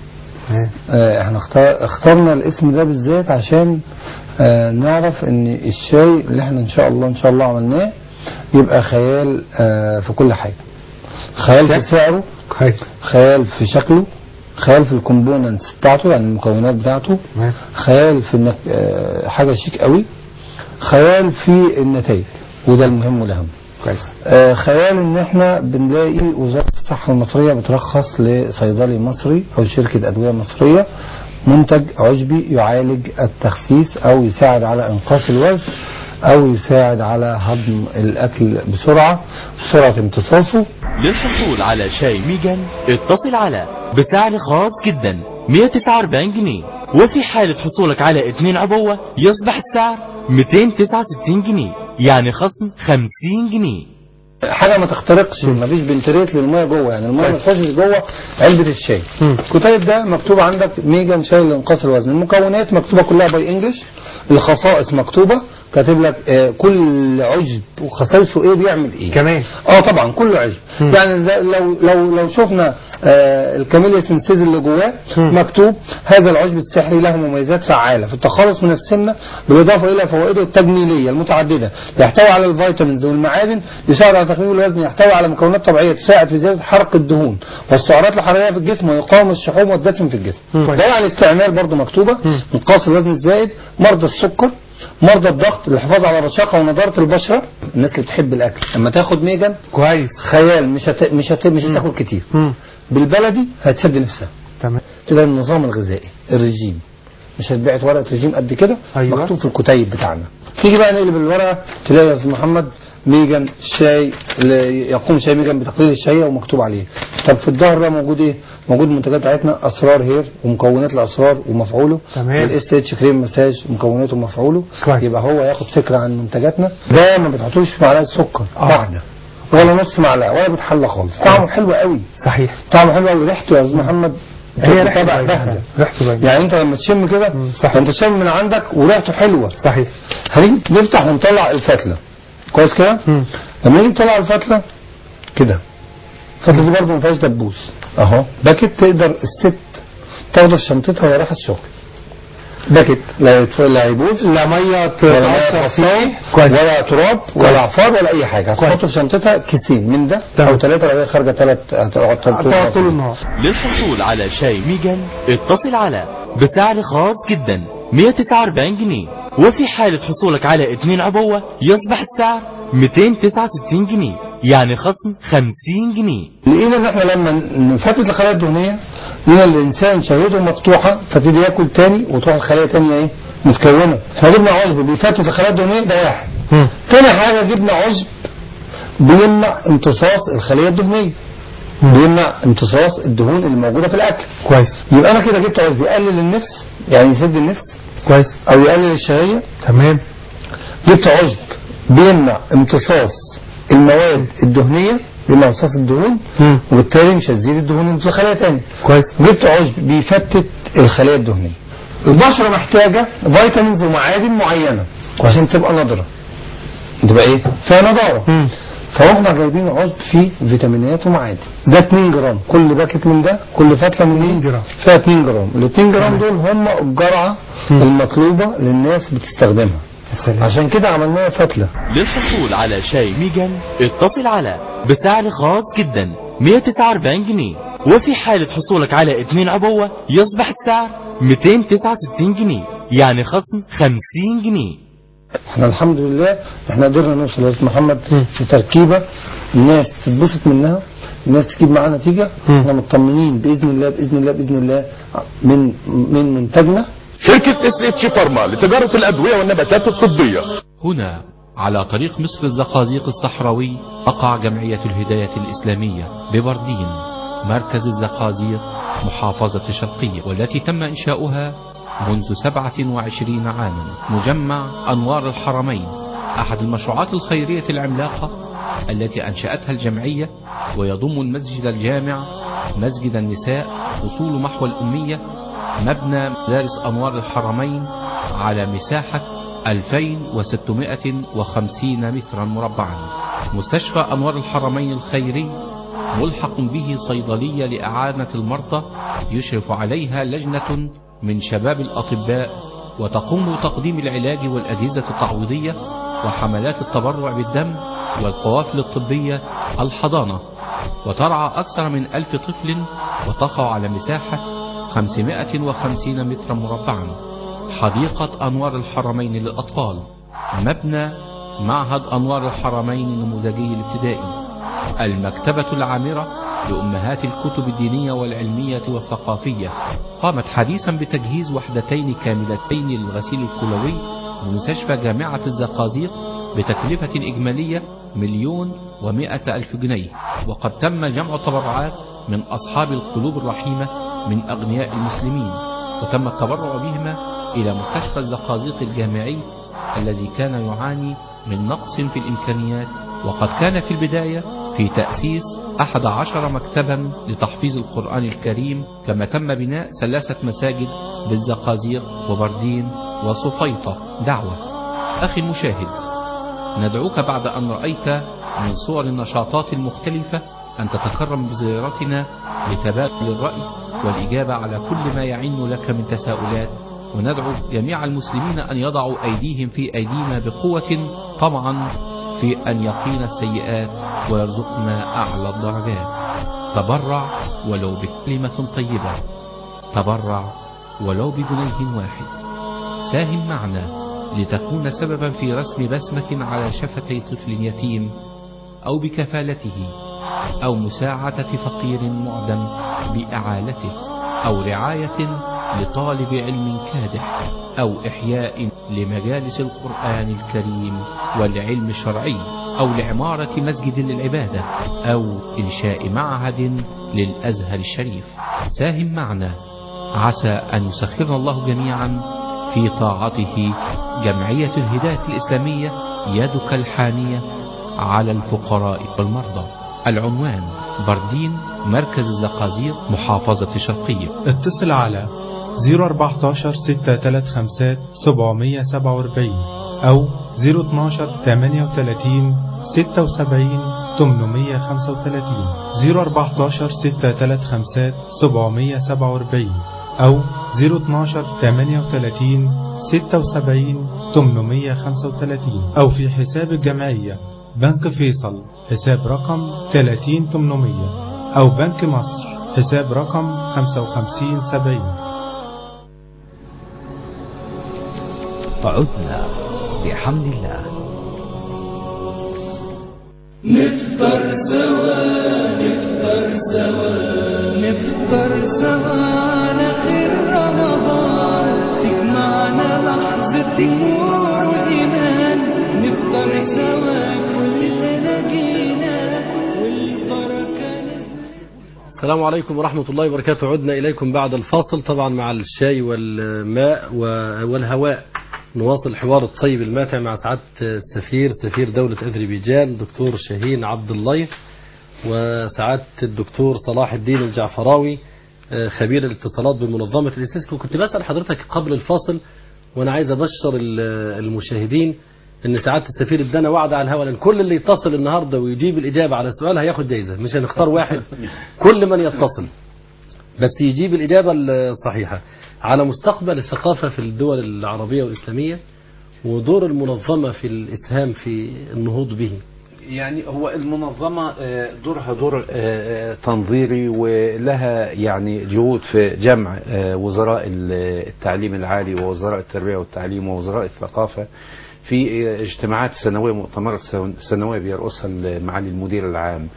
آه، احنا اختار اخترنا الاسم ده بالذات عشان آه، نعرف ان الشاي اللي احنا ان شاء الله ان شاء الله عملناه يبقى خيال آه، في كل حاجة خيال في سعره خيال في شكله خيال في الكومبوننتس بتاعته يعني المكونات بتاعته خيال في انك آه، حاجة شيك قوي خيال في النتائج وده المهم والاهم آه، خيال ان احنا بنلاقي وزارة الصحة المصرية بترخص لصيدلي مصري او شركة ادوية مصرية منتج عشبي يعالج التخسيس او يساعد على انقاص الوزن او يساعد على هضم الاكل بسرعة سرعة امتصاصه للحصول على شاي ميجان اتصل على بسعر خاص جدا 149 جنيه وفي حالة حصولك على اتنين عبوة يصبح السعر 269 جنيه يعني خصم 50 جنيه حاجه ما تخترقش ما فيش بنتريت للميه جوه يعني الميه ما تخشش جوه علبه الشاي الكتيب ده مكتوب عندك ميجان شاي لانقاص الوزن المكونات مكتوبه كلها باي انجلش الخصائص مكتوبه كاتب لك آه كل عشب وخصائصه ايه بيعمل ايه كمان اه طبعا كله عشب يعني ده لو لو لو شفنا آه الكاميليا سينسيز اللي جواه مكتوب هذا العشب السحري له مميزات فعاله في التخلص من السمنه بالاضافه الى فوائده التجميليه المتعدده يحتوي على الفيتامينز والمعادن يساعد على تخفيف الوزن يحتوي على مكونات طبيعيه تساعد في زياده حرق الدهون والسعرات الحراريه في الجسم ويقاوم الشحوم والدسم في الجسم ده على الاستعمال برضه مكتوبه انقاص الوزن الزايد مرضى السكر مرضى الضغط للحفاظ على الرشاقه ونضاره البشره الناس اللي بتحب الاكل لما تاخد ميجان كويس خيال مش هت... مش هت... مش هتاكل كتير بالبلدي هتسد نفسها تمام كده النظام الغذائي الرجيم مش هتبعت ورقه رجيم قد كده أيوة. مكتوب في الكتيب بتاعنا تيجي بقى نقلب الورقه تلاقي يا استاذ محمد ميجان شاي ل- يقوم شاي ميجان بتقليل الشهيه ومكتوب عليه طب في الظهر بقى موجود ايه موجود المنتجات بتاعتنا اسرار هير ومكونات الاسرار ومفعوله تمام. والاس اتش كريم مساج مكوناته ومفعوله يبقى هو ياخد فكره عن منتجاتنا ده ما بتحطوش في معلقه سكر واحده ولا نص معلقه ولا بتحلى خالص طعمه حلو قوي صحيح طعمه حلو قوي ريحته يا استاذ محمد هي ريحته طبع باينة. بهدى ريحته باينة. يعني انت لما تشم كده انت شم من عندك وريحته حلوه صحيح هنيجي نفتح ونطلع الفتله كويس كده لما نيجي نطلع الفتله كده الفتله دي برضه ما فيهاش دبوس اهو باكت تقدر الست تاخده في شنطتها وهي رايحه الشغل باكت لا يتف- لا هيبوظ لا ميه ولا ميه تأثر تغطيه فيه كويس ولا تراب ولا عفار ولا اي حاجه هتحط في شنطتها كيسين من ده او ثلاثه لو هي خارجه ثلاث هتقعد هتقعد طول النهار للحصول على شاي ميجان اتصل على بسعر خاص جدا 149 جنيه وفي حالة حصولك على اتنين عبوة يصبح السعر 269 جنيه يعني خصم 50 جنيه لقينا ان احنا لما نفتت الخلايا الدهنيه لقينا الانسان شهيته مفتوحه فابتدي ياكل تاني وتروح الخلايا تانية ايه متكونه احنا جبنا عشب بيفتت الخلايا الدهنيه ده واحد تاني حاجه جبنا عشب بيمنع امتصاص الخليه الدهنيه بيمنع امتصاص الدهون اللي موجوده في الاكل كويس يبقى انا كده جبت عشب يقلل النفس يعني يسد النفس كويس او يقلل الشهيه تمام جبت عشب بيمنع امتصاص المواد الدهنيه بيمنع امتصاص الدهون مم. وبالتالي مش هتزيد الدهون في الخلايا تاني كويس جبت عشب بيفتت الخلايا الدهنيه البشره محتاجه فيتامينز ومعادن معينه عشان تبقى نضره تبقى ايه فيها نضاره مم. فاحنا جايبين عشب فيه فيتامينات ومعادن ده 2 جرام كل باكت من ده كل فتله من 2 دي جرام. فيها 2 جرام ال 2 جرام دول هم الجرعه المطلوبه للناس بتستخدمها عشان كده عملناها فتله للحصول على شاي ميجان اتصل على بسعر خاص جدا 149 جنيه وفي حالة حصولك على اتنين عبوة يصبح السعر 269 جنيه يعني خصم 50 جنيه احنا الحمد لله احنا قدرنا نوصل يا استاذ محمد في تركيبه الناس تتبسط منها الناس تجيب معاها نتيجه احنا مطمنين باذن الله باذن الله باذن الله من من منتجنا شركة اس اتش فارما لتجارة الأدوية والنباتات الطبية هنا على طريق مصر الزقازيق الصحراوي تقع جمعية الهداية الإسلامية ببردين مركز الزقازيق محافظة شرقية والتي تم إنشاؤها منذ 27 عاما مجمع أنوار الحرمين أحد المشروعات الخيرية العملاقة التي أنشأتها الجمعية ويضم المسجد الجامع مسجد النساء فصول محو الأمية مبنى مدارس أنوار الحرمين على مساحة 2650 مترا مربعا مستشفى أنوار الحرمين الخيري ملحق به صيدلية لإعانة المرضى يشرف عليها لجنة من شباب الأطباء وتقوم بتقديم العلاج والأجهزة التعويضية وحملات التبرع بالدم والقوافل الطبية الحضانة وترعى أكثر من ألف طفل وتقع على مساحة 550 مترا مربعا حديقة أنوار الحرمين للأطفال مبنى معهد أنوار الحرمين النموذجي الابتدائي المكتبة العامرة لأمهات الكتب الدينية والعلمية والثقافية قامت حديثا بتجهيز وحدتين كاملتين للغسيل الكلوي بمستشفى جامعة الزقازيق بتكلفة إجمالية مليون ومائة ألف جنيه وقد تم جمع تبرعات من أصحاب القلوب الرحيمة من أغنياء المسلمين وتم التبرع بهما إلى مستشفى الزقازيق الجامعي الذي كان يعاني من نقص في الإمكانيات وقد كانت البداية في تأسيس أحد عشر مكتبا لتحفيظ القرآن الكريم كما تم بناء ثلاثة مساجد بالزقازيق وبردين وصفيطة دعوة أخي المشاهد ندعوك بعد أن رأيت من صور النشاطات المختلفة أن تتكرم بزيارتنا لتبادل الرأي والإجابة على كل ما يعين لك من تساؤلات وندعو جميع المسلمين أن يضعوا أيديهم في أيدينا بقوة طمعا في أن يقينا السيئات ويرزقنا أعلى الدرجات تبرع ولو بكلمة طيبة تبرع ولو بجنيه واحد ساهم معنا لتكون سببا في رسم بسمة على شفتي طفل يتيم أو بكفالته أو مساعدة فقير معدم بإعالته أو رعاية لطالب علم كادح أو إحياء لمجالس القرآن الكريم والعلم الشرعي أو لعمارة مسجد للعبادة أو إنشاء معهد للأزهر الشريف ساهم معنا عسى أن يسخرنا الله جميعا في طاعته جمعية الهداية الإسلامية يدك الحانية على الفقراء والمرضى العنوان بردين مركز الزقازيق محافظة شرقية اتصل على 014 635 747 أو 012 38 76 835 014 635 747 أو 012 38 76 835 أو في حساب الجمعية بنك فيصل حساب رقم 30 800 أو بنك مصر حساب رقم 55 70 عدنا بحمد الله نفطر سوا نفطر سوا نفطر سوا على خير رمضان تجمعنا لحظة نور وإيمان نفطر سوا كلنا جينا والبركة السلام عليكم ورحمة الله وبركاته عدنا إليكم بعد الفاصل طبعا مع الشاي والماء و- والهواء نواصل الحوار الطيب الماتع مع سعادة السفير سفير دولة أذربيجان دكتور شاهين عبد الله وسعادة الدكتور صلاح الدين الجعفراوي آه، خبير الاتصالات بمنظمة الإسيسكو كنت بسأل حضرتك قبل الفاصل وأنا عايز أبشر ال- المشاهدين ان سعاده السفير ادانا وعد على الهواء لان كل اللي يتصل النهارده ويجيب الاجابه على سؤال هياخد جايزه مش هنختار واحد كل من يتصل بس يجيب الاجابه الصحيحه على مستقبل الثقافه في الدول العربيه والاسلاميه ودور المنظمه في الاسهام في النهوض به يعني هو المنظمة آه، دورها دور آه، تنظيري ولها يعني جهود في جمع آه، وزراء التعليم العالي ووزراء التربية والتعليم ووزراء الثقافة في آه، اجتماعات سنوية مؤتمرات سنوية بيرأسها معالي المدير العام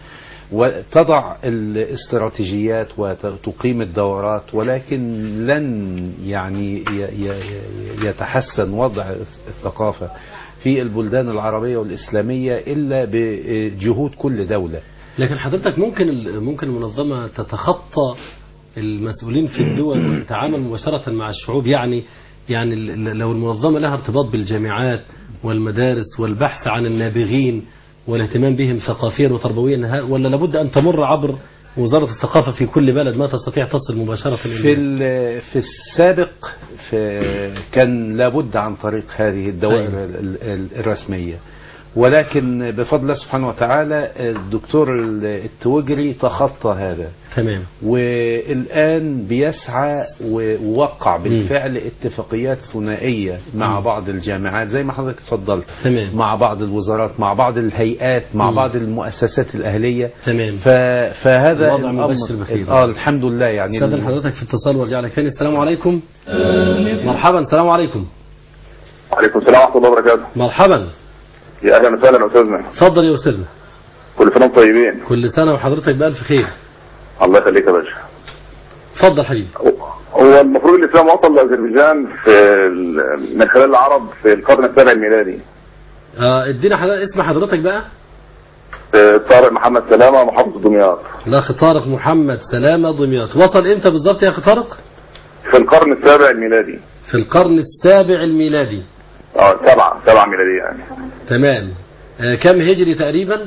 وتضع الاستراتيجيات وتقيم الدورات ولكن لن يعني ي- ي- يتحسن وضع الثقافة في البلدان العربية والإسلامية إلا بجهود كل دولة لكن حضرتك ممكن ال- ممكن المنظمه تتخطى المسؤولين في الدول وتتعامل مباشره مع الشعوب يعني يعني ال- ال- لو المنظمه لها ارتباط بالجامعات والمدارس والبحث عن النابغين والاهتمام بهم ثقافيا وتربويا ها- ولا لابد ان تمر عبر وزاره الثقافه في كل بلد ما تستطيع تصل مباشره في إلى ال- في السابق في كان لابد عن طريق هذه الدوائر أيوة. ال- ال- الرسمية ولكن بفضل الله سبحانه وتعالى الدكتور التوجري تخطى هذا تمام والآن بيسعى ووقع بالفعل اتفاقيات ثنائية مع مم. بعض الجامعات زي ما حضرتك اتفضلت تمام مع بعض الوزارات مع بعض الهيئات مع مم. بعض المؤسسات الأهلية تمام ف... فهذا الوضع الأمر مبشر بخير. اه الحمد لله يعني استاذن حضرتك في اتصال وارجع لك ثاني السلام عليكم مرحبا السلام عليكم وعليكم السلام ورحمه الله وبركاته مرحبا يا اهلا وسهلا استاذنا اتفضل يا استاذنا كل سنه وانتم طيبين كل سنه وحضرتك بالف خير الله يخليك يا باشا اتفضل حبيبي هو المفروض الاسلام وصل لاذربيجان في ال- من خلال العرب في القرن السابع الميلادي آه، ادينا حضرتك اسم حضرتك بقى في طارق محمد سلامه محافظ دمياط الاخ طارق محمد سلامه دمياط وصل امتى بالظبط يا اخي طارق في القرن السابع الميلادي في القرن السابع الميلادي اه سبعه سبعه ميلاديه يعني تمام آه، كم هجري تقريبا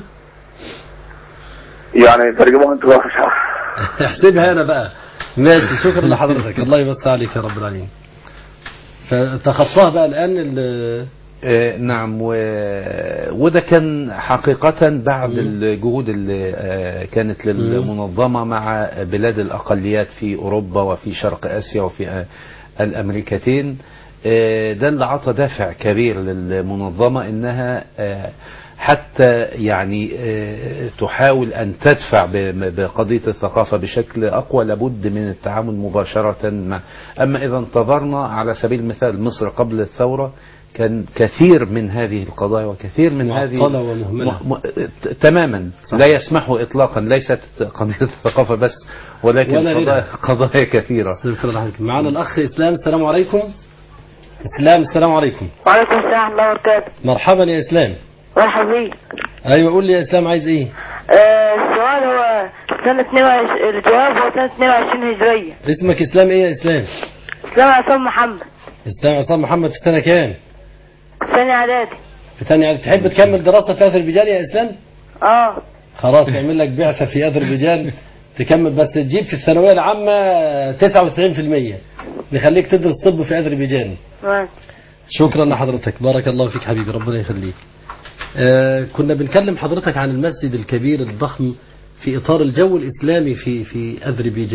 يعني ترجموها انتوا احسبها انا بقى ماشي شكرا لحضرتك الله يمسي عليك يا رب العالمين فتخطاها بقى الان ال- آه، نعم و... وده كان حقيقة بعد الجهود اللي آه، كانت للمنظمة مع بلاد الأقليات في أوروبا وفي شرق آسيا وفي آه، الأمريكتين آه، ده اللي عطى دافع كبير للمنظمة إنها آه، حتى يعني آه، تحاول أن تدفع ب- بقضية الثقافة بشكل أقوى لابد من التعامل مباشرة مع أما إذا انتظرنا على سبيل المثال مصر قبل الثورة كان كثير من هذه القضايا وكثير من هذه معطلة ومهملة. م- م- ت- تماما صح. لا يسمح إطلاقا ليست قضية الثقافة بس ولكن ولا قضايا, غيرها. قضايا كثيرة شكرا لحضرتك معنا الاخ اسلام السلام عليكم اسلام السلام عليكم وعليكم السلام ورحمة الله وبركاته مرحبا يا اسلام مرحبا بيك ايوه قول لي يا اسلام عايز ايه آه، السؤال هو سنة 22 الجواب هو سنة 22 هجرية اسمك اسلام ايه يا اسلام اسلام عصام محمد اسلام عصام محمد في سنه كام ثاني اعدادي في ثانيه تحب تكمل دراسه في اذربيجان يا اسلام اه خلاص نعمل لك بعثة في أذربيجان تكمل بس تجيب في الثانوية العامة 99% نخليك تدرس طب في أذربيجان تمام شكرا لحضرتك بارك الله فيك حبيبي ربنا يخليك آه كنا بنكلم حضرتك عن المسجد الكبير الضخم في إطار الجو الإسلامي في في أذربيجان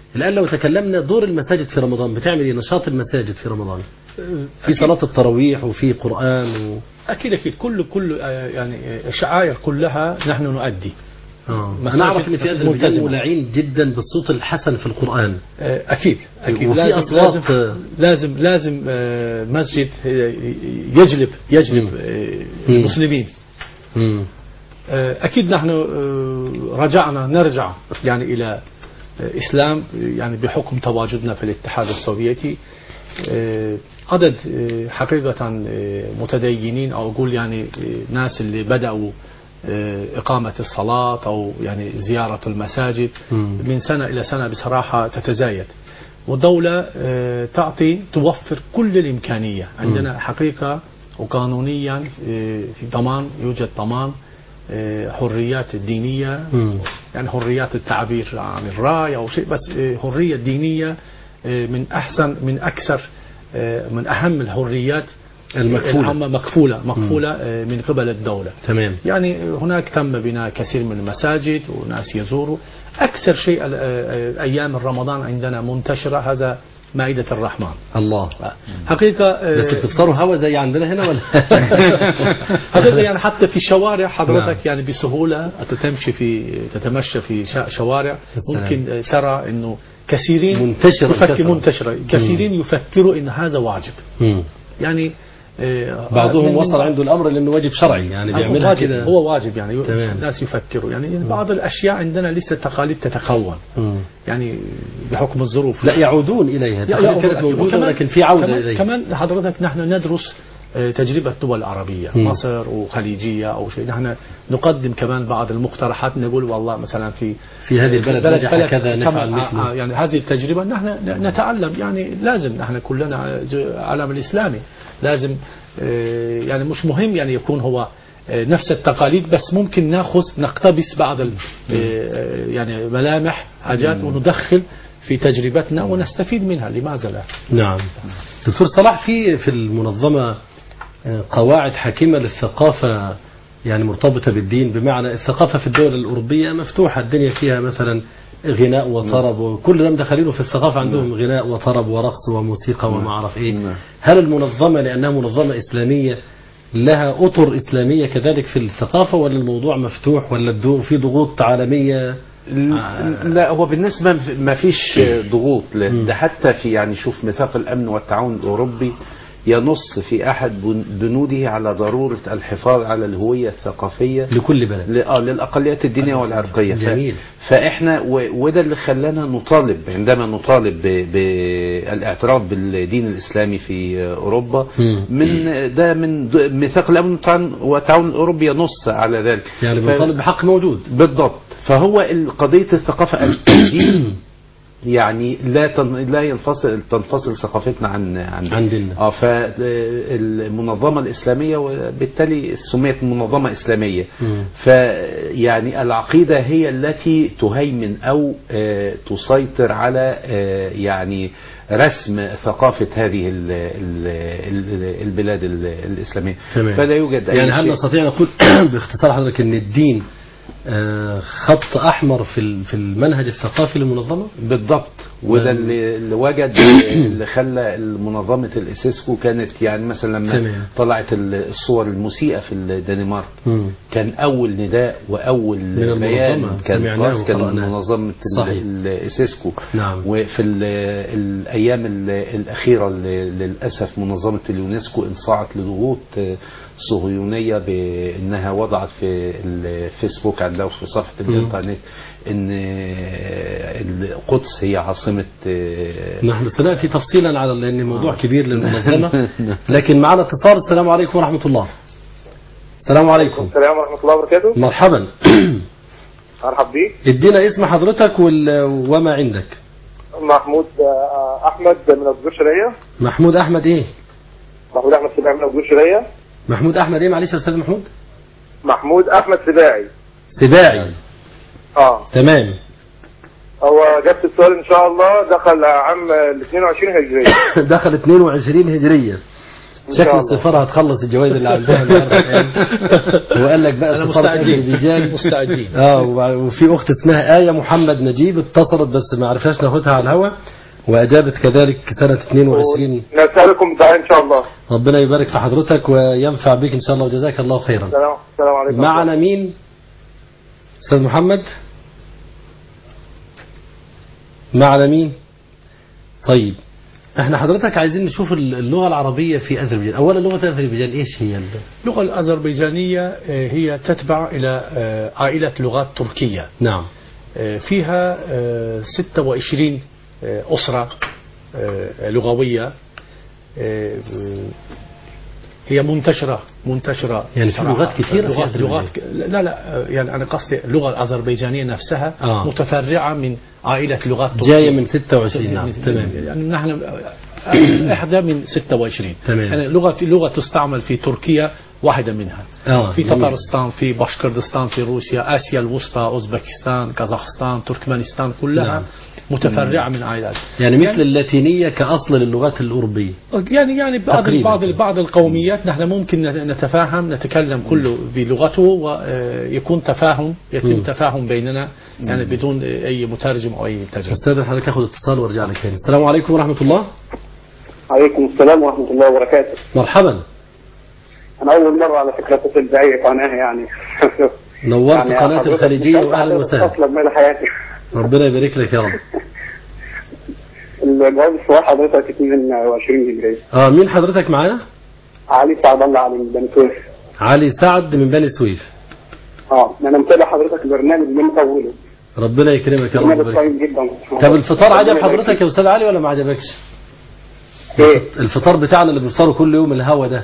الآن لو تكلمنا دور المساجد في رمضان بتعمل ايه نشاط المساجد في رمضان في صلاة التراويح وفي قرآن و... اكيد اكيد كل كل آه، يعني آه، الشعائر كلها نحن نؤدي آه. مساجد- أنا أعرف إن في مساجد أذربيجان ملتزمة. مولعين جدا بالصوت الحسن في القرآن آه، اكيد اكيد وفي لازم أصوات لازم لازم, لازم آه، مسجد آه، يجلب يجلب آه، المسلمين مم. آه، اكيد نحن آه، رجعنا نرجع يعني الى آه، اسلام يعني بحكم تواجدنا في الاتحاد السوفيتي آه، عدد آه، حقيقة آه، متدينين أو أقول يعني آه، ناس اللي بدأوا آه، إقامة الصلاة أو يعني زيارة المساجد من سنة إلى سنة بصراحة تتزايد والدولة آه، تعطي توفر كل الإمكانية عندنا حقيقة وقانونيا آه، في ضمان يوجد ضمان آه، حريات الدينية يعني حريات التعبير عن الرأي أو شيء بس آه، حرية دينية آه، من أحسن من أكثر آه، من أهم الحريات المكفولة. العامة مكفولة مكفولة آه، من قبل الدولة تمام يعني هناك تم بناء كثير من المساجد وناس يزوروا أكثر شيء ال- آه، أيام رمضان عندنا منتشرة هذا مائدة الرحمن الله حقيقة آه، بس بتفطروا هوا زي عندنا هنا ولا حقيقة يعني حتى في الشوارع حضرتك نعم. يعني بسهولة تتمشي في تتمشى في شا- شوارع السلام. ممكن آه، ترى انه كثيرين منتشرة يفكر الكثرة. منتشرة كثيرين يفكروا ان هذا واجب مم. يعني آه، بعضهم من- وصل عنده الأمر لأنه واجب شرعي يعني هو بيعملها واجب كده هو واجب يعني تمام. الناس يفكروا يعني بعض الاشياء عندنا لسه تقاليد تتكون مم. يعني بحكم الظروف لا يعودون إليها لا، لا، التقاليد كانت هو- موجودة وكمان- لكن في عودة كمان, إليها كمان حضرتك نحن ندرس آه، تجربة دول عربية مم. مصر وخليجية أو شيء نحن نقدم كمان بعض المقترحات نقول والله مثلا في في هذه البلد نجح كذا كمان- نفعل آه، مثله آه، يعني هذه التجربة نحن ن- نتعلم يعني لازم نحن كلنا ج- عالم الإسلامي لازم آه، يعني مش مهم يعني يكون هو آه، نفس التقاليد بس ممكن ناخذ نقتبس بعض ال- آه، يعني ملامح حاجات وندخل في تجربتنا ونستفيد منها لماذا لا نعم دكتور صلاح في في المنظمة آه، قواعد حكيمة للثقافة يعني مرتبطة بالدين بمعنى الثقافة في الدول الأوروبية مفتوحة الدنيا فيها مثلا غناء وطرب وكل ده مدخلينه في الثقافة عندهم غناء وطرب ورقص وموسيقى وما أعرف إيه هل المنظمة لأنها منظمة إسلامية لها أطر إسلامية كذلك في الثقافة ولا الموضوع مفتوح ولا الدو- في ضغوط عالمية لا هو بالنسبة ما فيش ضغوط ل- ده حتى في يعني شوف ميثاق الأمن والتعاون الأوروبي ينص في أحد بن- بنوده على ضرورة الحفاظ على الهوية الثقافية لكل بلد ل- آه للأقليات الدينية والعرقية ف- جميل. فإحنا و- وده اللي خلانا نطالب عندما نطالب ب- بالاعتراف بالدين الإسلامي في أوروبا مم. من ده من ض- ميثاق الأمن والتعاون- والتعاون الأوروبي ينص على ذلك يعني ف- بنطالب بحق موجود بالضبط فهو ال- قضية الثقافة الدين يعني لا تن... لا ينفصل تنفصل ثقافتنا عن عن عن ديننا. اه فالمنظمة الإسلامية وبالتالي سميت منظمة إسلامية مم. فيعني العقيدة هي التي تهيمن أو آه، تسيطر على آه، يعني رسم ثقافة هذه ال- ال- ال- البلاد ال- الإسلامية تمام. فلا يوجد أي يعني هل شيء نستطيع نقول باختصار حضرتك ان الدين آه، خط احمر في ال- في المنهج الثقافي للمنظمه؟ بالضبط وده نعم. اللي, اللي وجد اللي خلى منظمة الإسيسكو كانت يعني مثلا لما تمام. طلعت الصور المسيئة في الدنمارك كان أول نداء وأول من المنظمة. بيان كان سمعناه خاص كان وقرأناه. منظمة صحيح. ال- الإسيسكو نعم. وفي ال- الأيام ال- الأخيرة اللي للأسف منظمة اليونسكو انصاعت لضغوط صهيونية بأنها وضعت في الفيسبوك عندها وفي صفحة الإنترنت أن القدس هي عاصمة نحن سناتي تفصيلا على لان الموضوع كبير للمنظمه لكن معنا اتصال السلام عليكم ورحمه الله. السلام عليكم السلام ورحمة الله وبركاته مرحبا مرحب بيك ادينا اسم حضرتك وال- وما عندك محمود آه، أحمد من أبو شرية محمود احمد ايه محمود أحمد سباعي من أبو شرية محمود احمد ايه معلش يا استاذ محمود محمود أحمد سباعي سباعي اه تمام هو جبت السؤال إن شاء الله دخل عام ال 22 هجرية دخل 22 هجريه شكل شاء الله. السفارة هتخلص الجوائز اللي عندها النهارده هو قال لك بقى أنا سفارة مستعدين. أذربيجان مستعدين. اه وبع- وفي أخت اسمها آية محمد نجيب اتصلت بس ما عرفناش ناخدها على الهوا وأجابت كذلك سنة 22 نسألكم الدعاء إن شاء الله ربنا يبارك في حضرتك وينفع بك إن شاء الله وجزاك الله خيرا السلام السلام عليكم معنا مين أستاذ محمد معنا مين طيب احنا حضرتك عايزين نشوف اللغة العربية في أذربيجان أولا لغة أذربيجان إيش هي ال- اللغة الأذربيجانية آه، هي تتبع إلى آه، عائلة لغات تركية نعم آه، فيها آه، 26 آه، أسرة آه، لغوية آه، هي منتشرة منتشرة يعني في صراحة. لغات كثيرة في لغات, أذربيجان. لغات ك- لا لا آه، يعني أنا قصدي اللغة الأذربيجانية نفسها آه. متفرعة من عائلة لغات تركية جاية من 26 نعم تمام يعني نحن آه، إحدى من 26 تمام. يعني لغة لغة تستعمل في تركيا واحدة منها آه، في جميل. تتارستان في باشكردستان في روسيا آسيا الوسطى أوزبكستان كازاخستان تركمانستان كلها نعم. متفرعة من عائلات يعني مثل اللاتينية كأصل للغات الأوروبية يعني يعني بعض تقريباً. بعض بعض القوميات نحن ممكن نتفاهم نتكلم كله بلغته ويكون تفاهم يتم مم. تفاهم بيننا يعني بدون اي مترجم او اي ترجمه أستاذ حضرتك أخذ اتصال وارجع لك تاني السلام عليكم ورحمة الله عليكم السلام ورحمة الله وبركاته مرحبا أنا أول مرة على فكرة أتصل بأي قناة يعني نورت يعني قناة حضرتك الخليجية مش وأهلا عارف وسهلا أصلا مدى حياتي ربنا يبارك لك يا رب الجواز السؤال حضرتك 22 هجرية اه مين حضرتك معانا علي سعد الله علي من بني سويف علي سعد من بني سويف اه انا متابع حضرتك البرنامج من اوله ربنا يكرمك يا رب برنامج يبارك طيب جدا طب الفطار عجب حضرتك يا أستاذ علي ولا ما عجبكش ايه الفطار بتاعنا اللي بنفطره كل يوم الهوا ده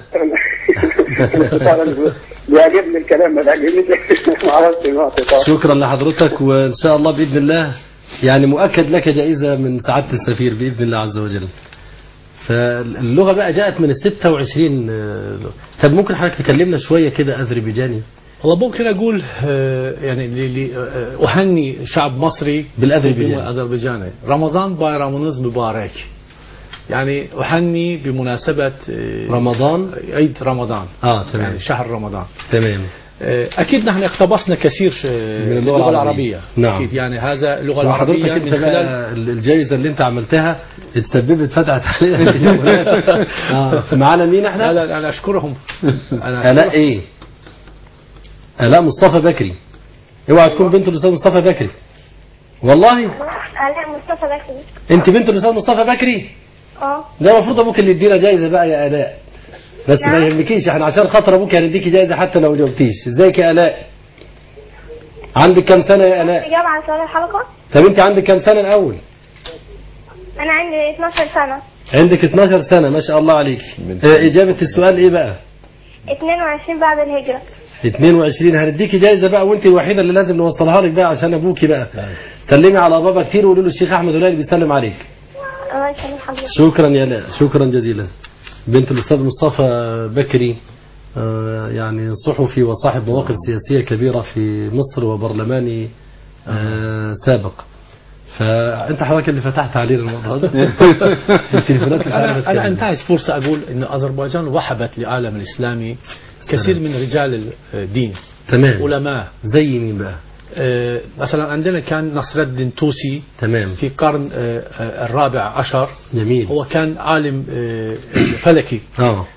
بيعجبني الكلام ما بيعجبنيش ما اعرفش الوقت طبعا شكرا لحضرتك وإن شاء الله بإذن الله يعني مؤكد لك جائزة من سعادة السفير بإذن الله عز وجل فاللغة بقى جاءت من ال 26 آه، طب ممكن حضرتك تكلمنا شوية كده أذربيجاني والله ممكن اقول آه، يعني لي- لي- آه، اهني شعب مصري بالأذربيجاني. بالاذربيجاني رمضان bayramınız mübarek يعني اهني بمناسبه آه، رمضان عيد رمضان اه تمام يعني شهر رمضان تمام آه، اكيد نحن اقتبسنا كثير آه، من اللغة العربية. نعم. اكيد يعني هذا اللغه وحضرتك العربيه انت من بقى خلال الجائزة اللي انت عملتها اتسببت فتحت علينا تليفونات. اه معانا مين لا احنا؟ لا انا اشكرهم انا آلاء ايه؟ آلاء مصطفى بكري اوعى تكون بنت الاستاذ مصطفى بكري والله انا مصطفى بكري انت بنت الاستاذ مصطفى بكري اه ده المفروض ابوك اللي يدينا جايزه بقى يا الاء بس ما نعم. يهمكيش احنا عشان خاطر ابوك هنديكي جايزه حتى لو جاوبتيش ازيك يا الاء عندك كام سنه يا الاء اجابه على سؤال الحلقه طب انت عندك كام سنه الاول انا عندي 12 سنه عندك 12 سنه ما شاء الله عليك اه، اجابه السؤال ايه بقى 22 بعد الهجره 22 هنديكي جايزه بقى وانت الوحيده اللي لازم نوصلها لك بقى عشان ابوكي بقى سلمي على بابا كتير وقولي له الشيخ احمد ولاد بيسلم عليك الله يسلم حضرتك شكرا يا لا شكرا جزيلا بنت الأستاذ مصطفى بكري آه، يعني صحفي وصاحب مواقف سياسية كبيرة في مصر وبرلماني آه، سابق فأنت حضرتك اللي فتحت علينا الموضوع ده التليفونات مش عارفة انا انا تكلم. انتهز فرصه اقول ان اذربيجان وهبت للعالم الاسلامي كثير من رجال الدين تمام علماء زي مين بقى آه، مثلا عندنا كان نصر الدين توسي تمام في القرن آه، آه، الرابع عشر جميل هو كان عالم آه، فلكي اه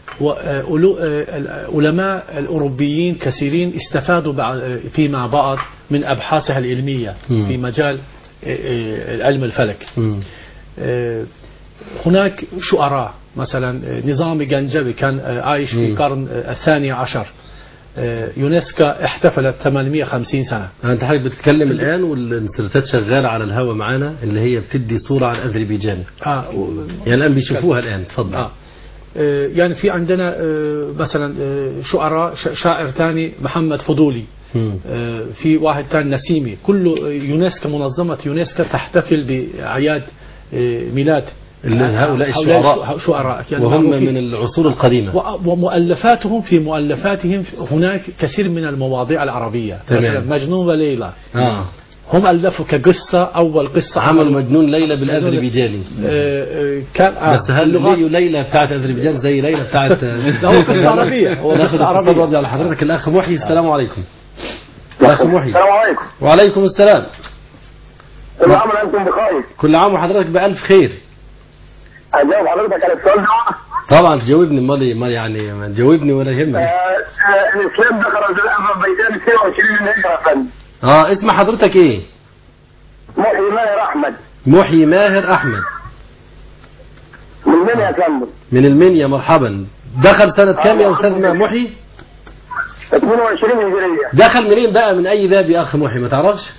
وعلماء الأوروبيين كثيرين استفادوا بعد- فيما بعد من أبحاثها العلمية مم. في مجال آه، آه، علم الفلك مم. آه، هناك شعراء مثلا آه، نظام جنجبي كان آه، عايش في مم. القرن آه، الثاني عشر آه، يونسكا احتفلت 850 سنة انت حضرتك بتتكلم الان والانسرتات شغاله على الهوا معانا اللي هي بتدي صوره عن اذربيجان آه و- يعني الان بيشوفوها الان اتفضل آه. آه، يعني في عندنا آه، مثلا آه، شعراء ش- شاعر ثاني محمد فضولي مم. آه، في واحد ثاني نسيمي كل يونسكا منظمة يونسكا تحتفل بأعياد آه، ميلاد اللي هؤلاء هؤلاء الشعراء الش- شعراء يعني وهم معروفين. من العصور القديمة و- ومؤلفاتهم في مؤلفاتهم هناك كثير من المواضيع العربية تمام. مثلا مجنون وليلى آه. هم ألفوا كقصة أول قصة عملوا مجنون ليلى بالأذربيجاني آه، آه، كان آه، بس هل اللغات ليه ليلى بتاعت أذربيجان زي ليلى بتاعت لا، هو قصة عربية هو ناخد قصة اتصال عربية وارجع لحضرتك الأخ محيي السلام عليكم الأخ محيي السلام عليكم وعليكم السلام كل عام وانتم بخير كل عام وحضرتك بألف خير اجاوب حضرتك على السؤال ده طبعا تجاوبني امال إيه؟ امال يعني ما تجاوبني ولا آه، يهمك آه، الاسلام دخل اذربيجان 22 من الهجره يا فندم اه اسم حضرتك ايه محيي ماهر احمد محيي ماهر احمد من من يا فندم من المنيا مرحبا دخل سنة كام يا استاذ محيي 22 هجريه دخل منين بقى من اي باب يا اخ محيي ما تعرفش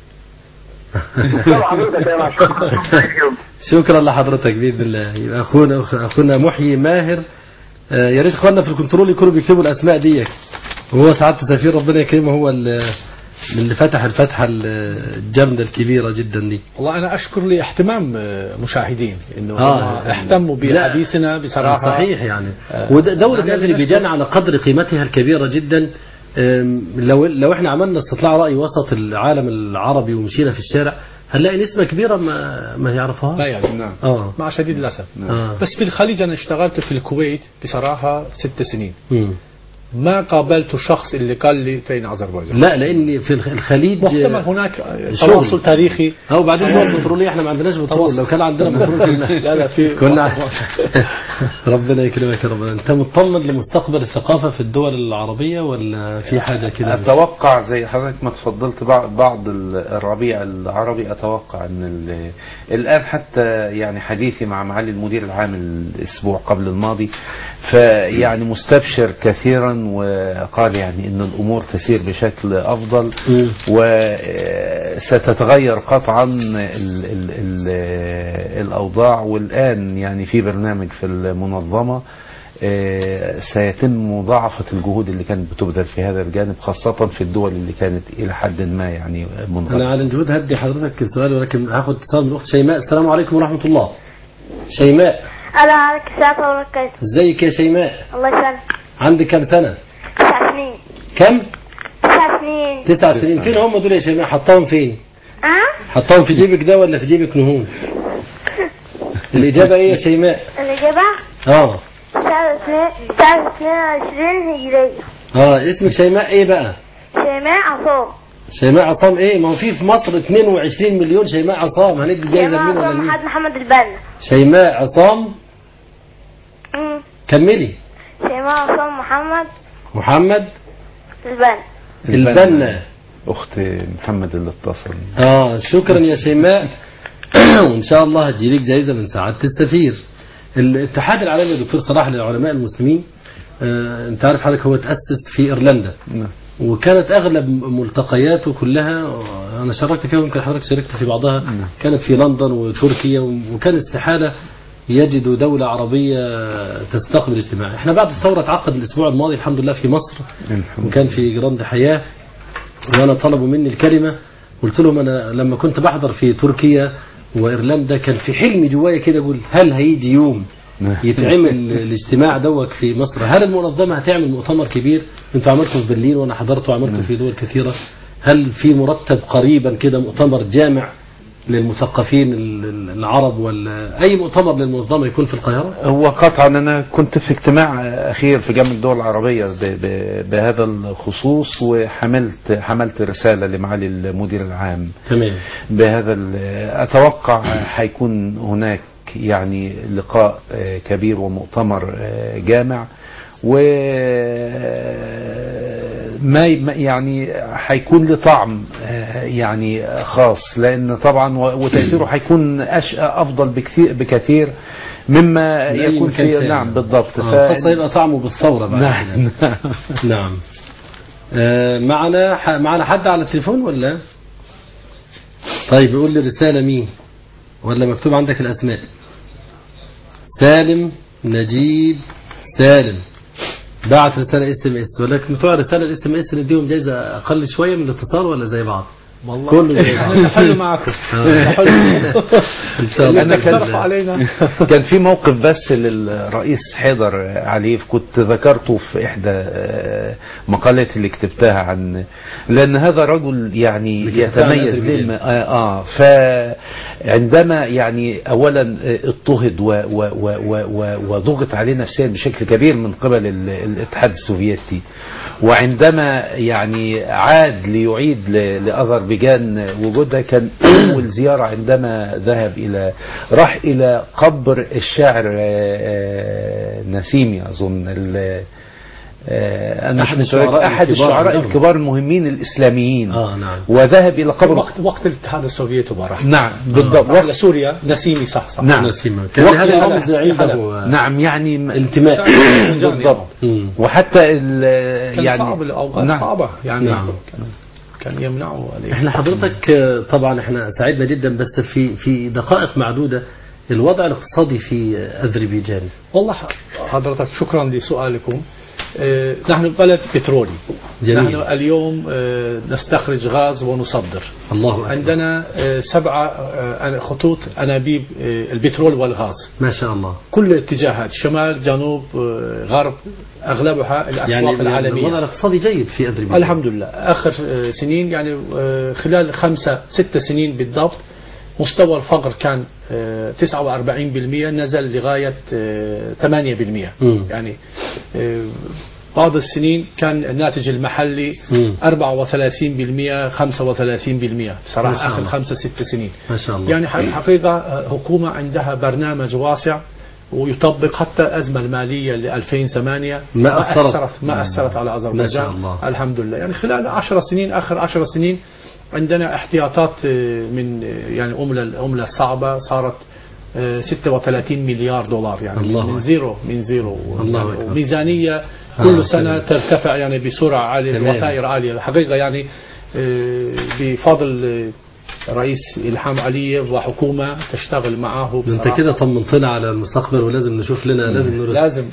طبعا حضرتك يا معشر شكرا لحضرتك باذن الله يبقى اخونا اخونا محيي ماهر آه، يا ريت اخواننا في الكنترول يكونوا بيكتبوا الاسماء ديت وهو سعاده السفير ربنا يكرمه هو ال- اللي فتح الفتحه ال- الجامده الكبيره جدا دي والله أنا أشكر لاهتمام آه، مشاهدين إنه آه، هم اهتموا لا. بحديثنا بصراحة صحيح يعني آه، ودولة يعني أذربيجان على قدر قيمتها الكبيرة جدا أم، لو لو احنا عملنا استطلاع رأي وسط العالم العربي ومشينا في الشارع هنلاقي نسبة كبيرة ما ما يعرفوها لا يعني نعم اه مع شديد الأسف آه. بس في الخليج أنا اشتغلت في الكويت بصراحة ست سنين مم. ما قابلت شخص اللي قال لي فين أذربيجان لا لأن في الخ- الخليج محتمل هناك شغل. تواصل تاريخي أو بعدين هو بترولية احنا ما عندناش بترول لو كان عندنا بترول كنا لا لا في كنا ربنا يكرمك يا رب انت مطمن لمستقبل الثقافة في الدول العربية ولا في حاجة كده اتوقع زي حضرتك ما تفضلت بعض بعض ال- الربيع العربي اتوقع ان ال- الان حتى يعني حديثي مع معالي المدير العام الاسبوع قبل الماضي فيعني مستبشر كثيرا وقال يعني ان الامور تسير بشكل افضل وستتغير قطعا ال ال ال الاوضاع والان يعني في برنامج في المنظمه آه، سيتم مضاعفة الجهود اللي كانت بتبذل في هذا الجانب خاصة في الدول اللي كانت إلى حد ما يعني انا منغلقة على الجهود هدي حضرتك السؤال ولكن هاخد اتصال من الاخت شيماء السلام عليكم ورحمه الله شيماء أنا عليك السلام وبركاته ازيك يا شيماء الله يسلمك عندك كم سنه تسع سنين كم تسع سنين تسع سنين فين هم دول يا شيماء حطاهم فين ها؟ حطاهم في جيبك ده ولا في جيبك نهون الاجابه ايه يا شيماء الإجابة اه تسعة اثنين تسعة اثنين وعشرين هجرية اه اسمك شيماء ايه بقى شيماء عصام شيماء عصام ايه ما هو في في مصر 22 مليون شيماء عصام هندي جايزه شيماء لمين ولا عصام لمين محمد محمد البنا شيماء عصام مم. كملي شيماء عصام محمد محمد البنا البنا أخت محمد اللي اتصل اه شكرا يا شيماء وان شاء الله هتجيلك جائزه من سعاده السفير الاتحاد العالمي يا دكتور صلاح للعلماء المسلمين آه انت عارف حضرتك هو تاسس في ايرلندا نعم. وكانت اغلب ملتقياته كلها آه، انا شاركت فيها ويمكن حضرتك شاركت في بعضها كانت في لندن وتركيا وكان استحاله يجدوا دولة عربية تستقبل اجتماع احنا بعد الثورة اتعقد الاسبوع الماضي الحمد لله في مصر وكان في جراند حياة وانا طلبوا مني الكلمة قلت لهم انا لما كنت بحضر في تركيا وايرلندا كان في حلمي جوايا كده اقول هل هيجي يوم يتعمل الاجتماع دوت في مصر هل المنظمة هتعمل مؤتمر كبير انتوا عملتوا في برلين وانا حضرت وعملت في دول كثيرة هل في مرتب قريبا كده مؤتمر جامع للمثقفين ال- ال- العرب ولا اي مؤتمر للمنظمة يكون في القاهرة هو قطعا أنا كنت في اجتماع أخير في جامعة الدول العربية ب- ب- بهذا الخصوص وحملت حملت رسالة لمعالي المدير العام تمام بهذا ال- أتوقع هيكون هناك يعني لقاء آه، كبير ومؤتمر آه، جامع و ما ما- يعني هيكون له طعم آه، يعني خاص لان طبعا و- وتاثيره هيكون أش- افضل بكثير بكثير مما من أي يكون مكان في تاني. نعم بالضبط آه، خاصة يبقى طعمه بالثورة بعد نعم كده. نعم آه، معنا ح- معنا حد على التليفون ولا طيب يقول لي رسالة مين ولا مكتوب عندك الأسماء سالم نجيب سالم بعت رسالة اس ام اس ولكن بتوع رسالة الاس ام اس نديهم جايزة أقل شوية من الاتصال ولا زي بعض والله كله احنا نحل معكم نحل ان شاء الله أنا كان اقترحوا علينا كان في موقف بس للرئيس حيدر علي كنت ذكرته في إحدى آه، مقالاتي اللي كتبتها عن لأن هذا رجل يعني اللي كتبتها عن يتميز أدري لما آه, آه فعندما يعني أولا آه، اضطهد و- و- و- و- و- وضغط عليه نفسيا بشكل كبير من قبل ال- الاتحاد السوفيتي وعندما يعني عاد ليعيد ل- لأذربيجان وجودها كان أول زيارة عندما ذهب إلى راح إلى قبر الشاعر آه، آه، نسيمي أظن ال- آه، أنا أحد مش متذكر، الشعراء أحد الكبار الشعراء عندهم. الكبار المهمين الإسلاميين اه نعم وذهب إلى قبر وقت وقت الاتحاد السوفيتي وراح نعم بالضبط راح لسوريا نسيمي صح صح نعم نسيمة كان وقت- هذا لا، رمز لا، عنده حلب. نعم يعني انتماء بالضبط مم. وحتى ال- كان يعني صعب الاوقات نعم. صعبه يعني نعم. كان كان يمنعوا عليه احنا حضرتك آه، طبعا احنا سعدنا جدا بس في في دقائق معدودة الوضع الاقتصادي في آه، اذربيجان والله ح- حضرتك شكرا لسؤالكم آه، نحن بلد بترولي جميل. نحن اليوم آه، نستخرج غاز ونصدر الله أكبر. عندنا آه، سبعة آه، خطوط أنابيب آه، البترول والغاز ما شاء الله كل الاتجاهات شمال جنوب آه، غرب أغلبها الأسواق يعني العالمية الوضع الاقتصادي جيد في اذربيجان الحمد لله آخر آه، سنين يعني آه، خلال خمسة ستة سنين بالضبط مستوى الفقر كان آه، 49% نزل لغاية آه، 8% مم. يعني آه، بعض السنين كان الناتج المحلي مم. 34% 35% ما بصراحة شاء آخر الله. خمسة ست سنين ما شاء الله يعني ح- حقيقة آه، حكومة عندها برنامج واسع ويطبق حتى الأزمة المالية ل 2008 ما أثرت. أثرت ما أثرت على أذربيجان ما شاء الله. الحمد لله يعني خلال 10 سنين آخر 10 سنين عندنا احتياطات آه، من آه، يعني عملة العملة الصعبة صارت آه، 36 مليار دولار يعني الله من أكبر. زيرو من زيرو الله يعني أكبر. وميزانية آه، كل سنة تمام. ترتفع يعني بسرعة عالية تمام. الوفائر عالية حقيقة يعني آه، بفضل آه، رئيس إلحام علييف وحكومة تشتغل معه انت بصراحة. كده طمنتنا على المستقبل ولازم نشوف لنا لازم نرد لازم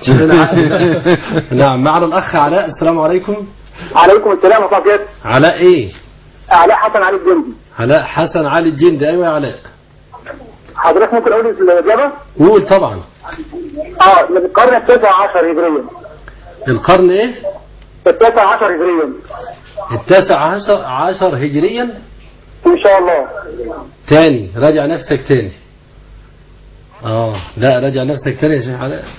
نعم معنا الاخ علاء السلام عليكم عليكم السلام ورحمة الله وبركاته علاء ايه علاء حسن علي الجندي علاء حسن علي الجندي ايوه يا علاء حضرتك ممكن اقول الاجابه؟ قول طبعا اه من القرن التاسع عشر هجريا القرن ايه التاسع عشر هجريا التاسع عشر, عشر هجريا ان شاء الله تاني راجع نفسك تاني اه لا راجع نفسك تاني يا شيخ علاء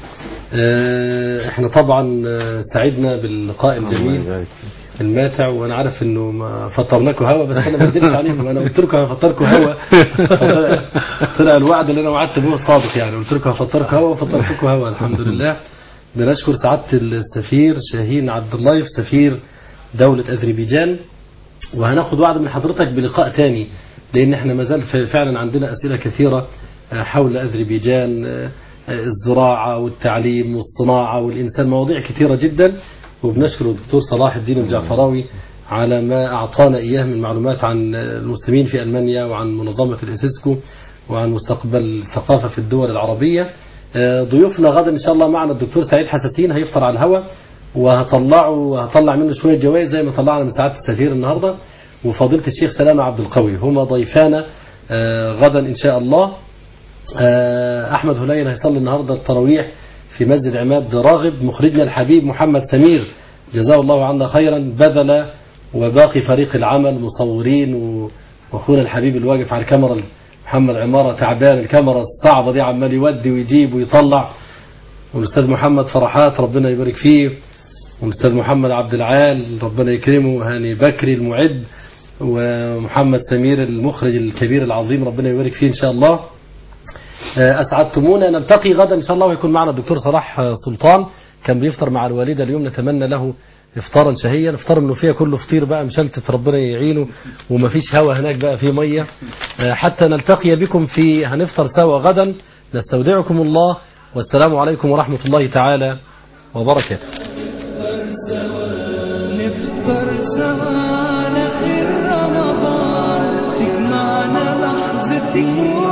آه احنا طبعا آه، سعدنا باللقاء الجميل الماتع وانا عارف انه ما فطرناكم هوا بس انا ما قدرتش عليكم انا قلت لكم هفطركم هوا طلع- طلع الوعد اللي انا وعدت به صادق يعني قلت لكم هفطركم هوا وفطرتكم هوا الحمد لله بنشكر سعاده السفير شاهين عبد اللطيف سفير دوله اذربيجان وهناخد وعد من حضرتك بلقاء تاني لان احنا ما زال ف- فعلا عندنا اسئله كثيره آه، حول اذربيجان آه، آه، الزراعه والتعليم والصناعه والانسان مواضيع كثيره جدا وبنشكر الدكتور صلاح الدين الجعفراوي على ما اعطانا اياه من معلومات عن آه، المسلمين في المانيا وعن منظمه الاسيسكو وعن مستقبل الثقافه في الدول العربيه آه، ضيوفنا غدا ان شاء الله معنا الدكتور سعيد حساسين هيفطر على الهواء وهطلعه هطلع منه شويه جوائز زي ما طلعنا من سعاده السفير النهارده وفضيله الشيخ سلامه عبد القوي هما ضيفانا آه، غدا ان شاء الله آه، احمد هلين هيصلي النهارده التراويح في مسجد عماد راغب مخرجنا الحبيب محمد سمير جزاه الله عنا خيرا بذل وباقي فريق العمل مصورين و- واخونا الحبيب الواقف على الكاميرا محمد عماره تعبان الكاميرا الصعبه دي عمال يودي ويجيب ويطلع والاستاذ محمد فرحات ربنا يبارك فيه والاستاذ محمد عبد العال ربنا يكرمه هاني بكري المعد ومحمد سمير المخرج الكبير العظيم ربنا يبارك فيه ان شاء الله آه، اسعدتمونا نلتقي غدا ان شاء الله ويكون معنا الدكتور صلاح آه، سلطان كان بيفطر مع الوالده اليوم نتمنى له افطارا شهيا افطار منه فيها كله فطير بقى مشلتت ربنا يعينه ومفيش هوا هناك بقى في ميه آه، حتى نلتقي بكم في هنفطر سوا غدا نستودعكم الله والسلام عليكم ورحمه الله تعالى وبركاته نفطر سوا نخر رمضان تجمعنا لحظة نور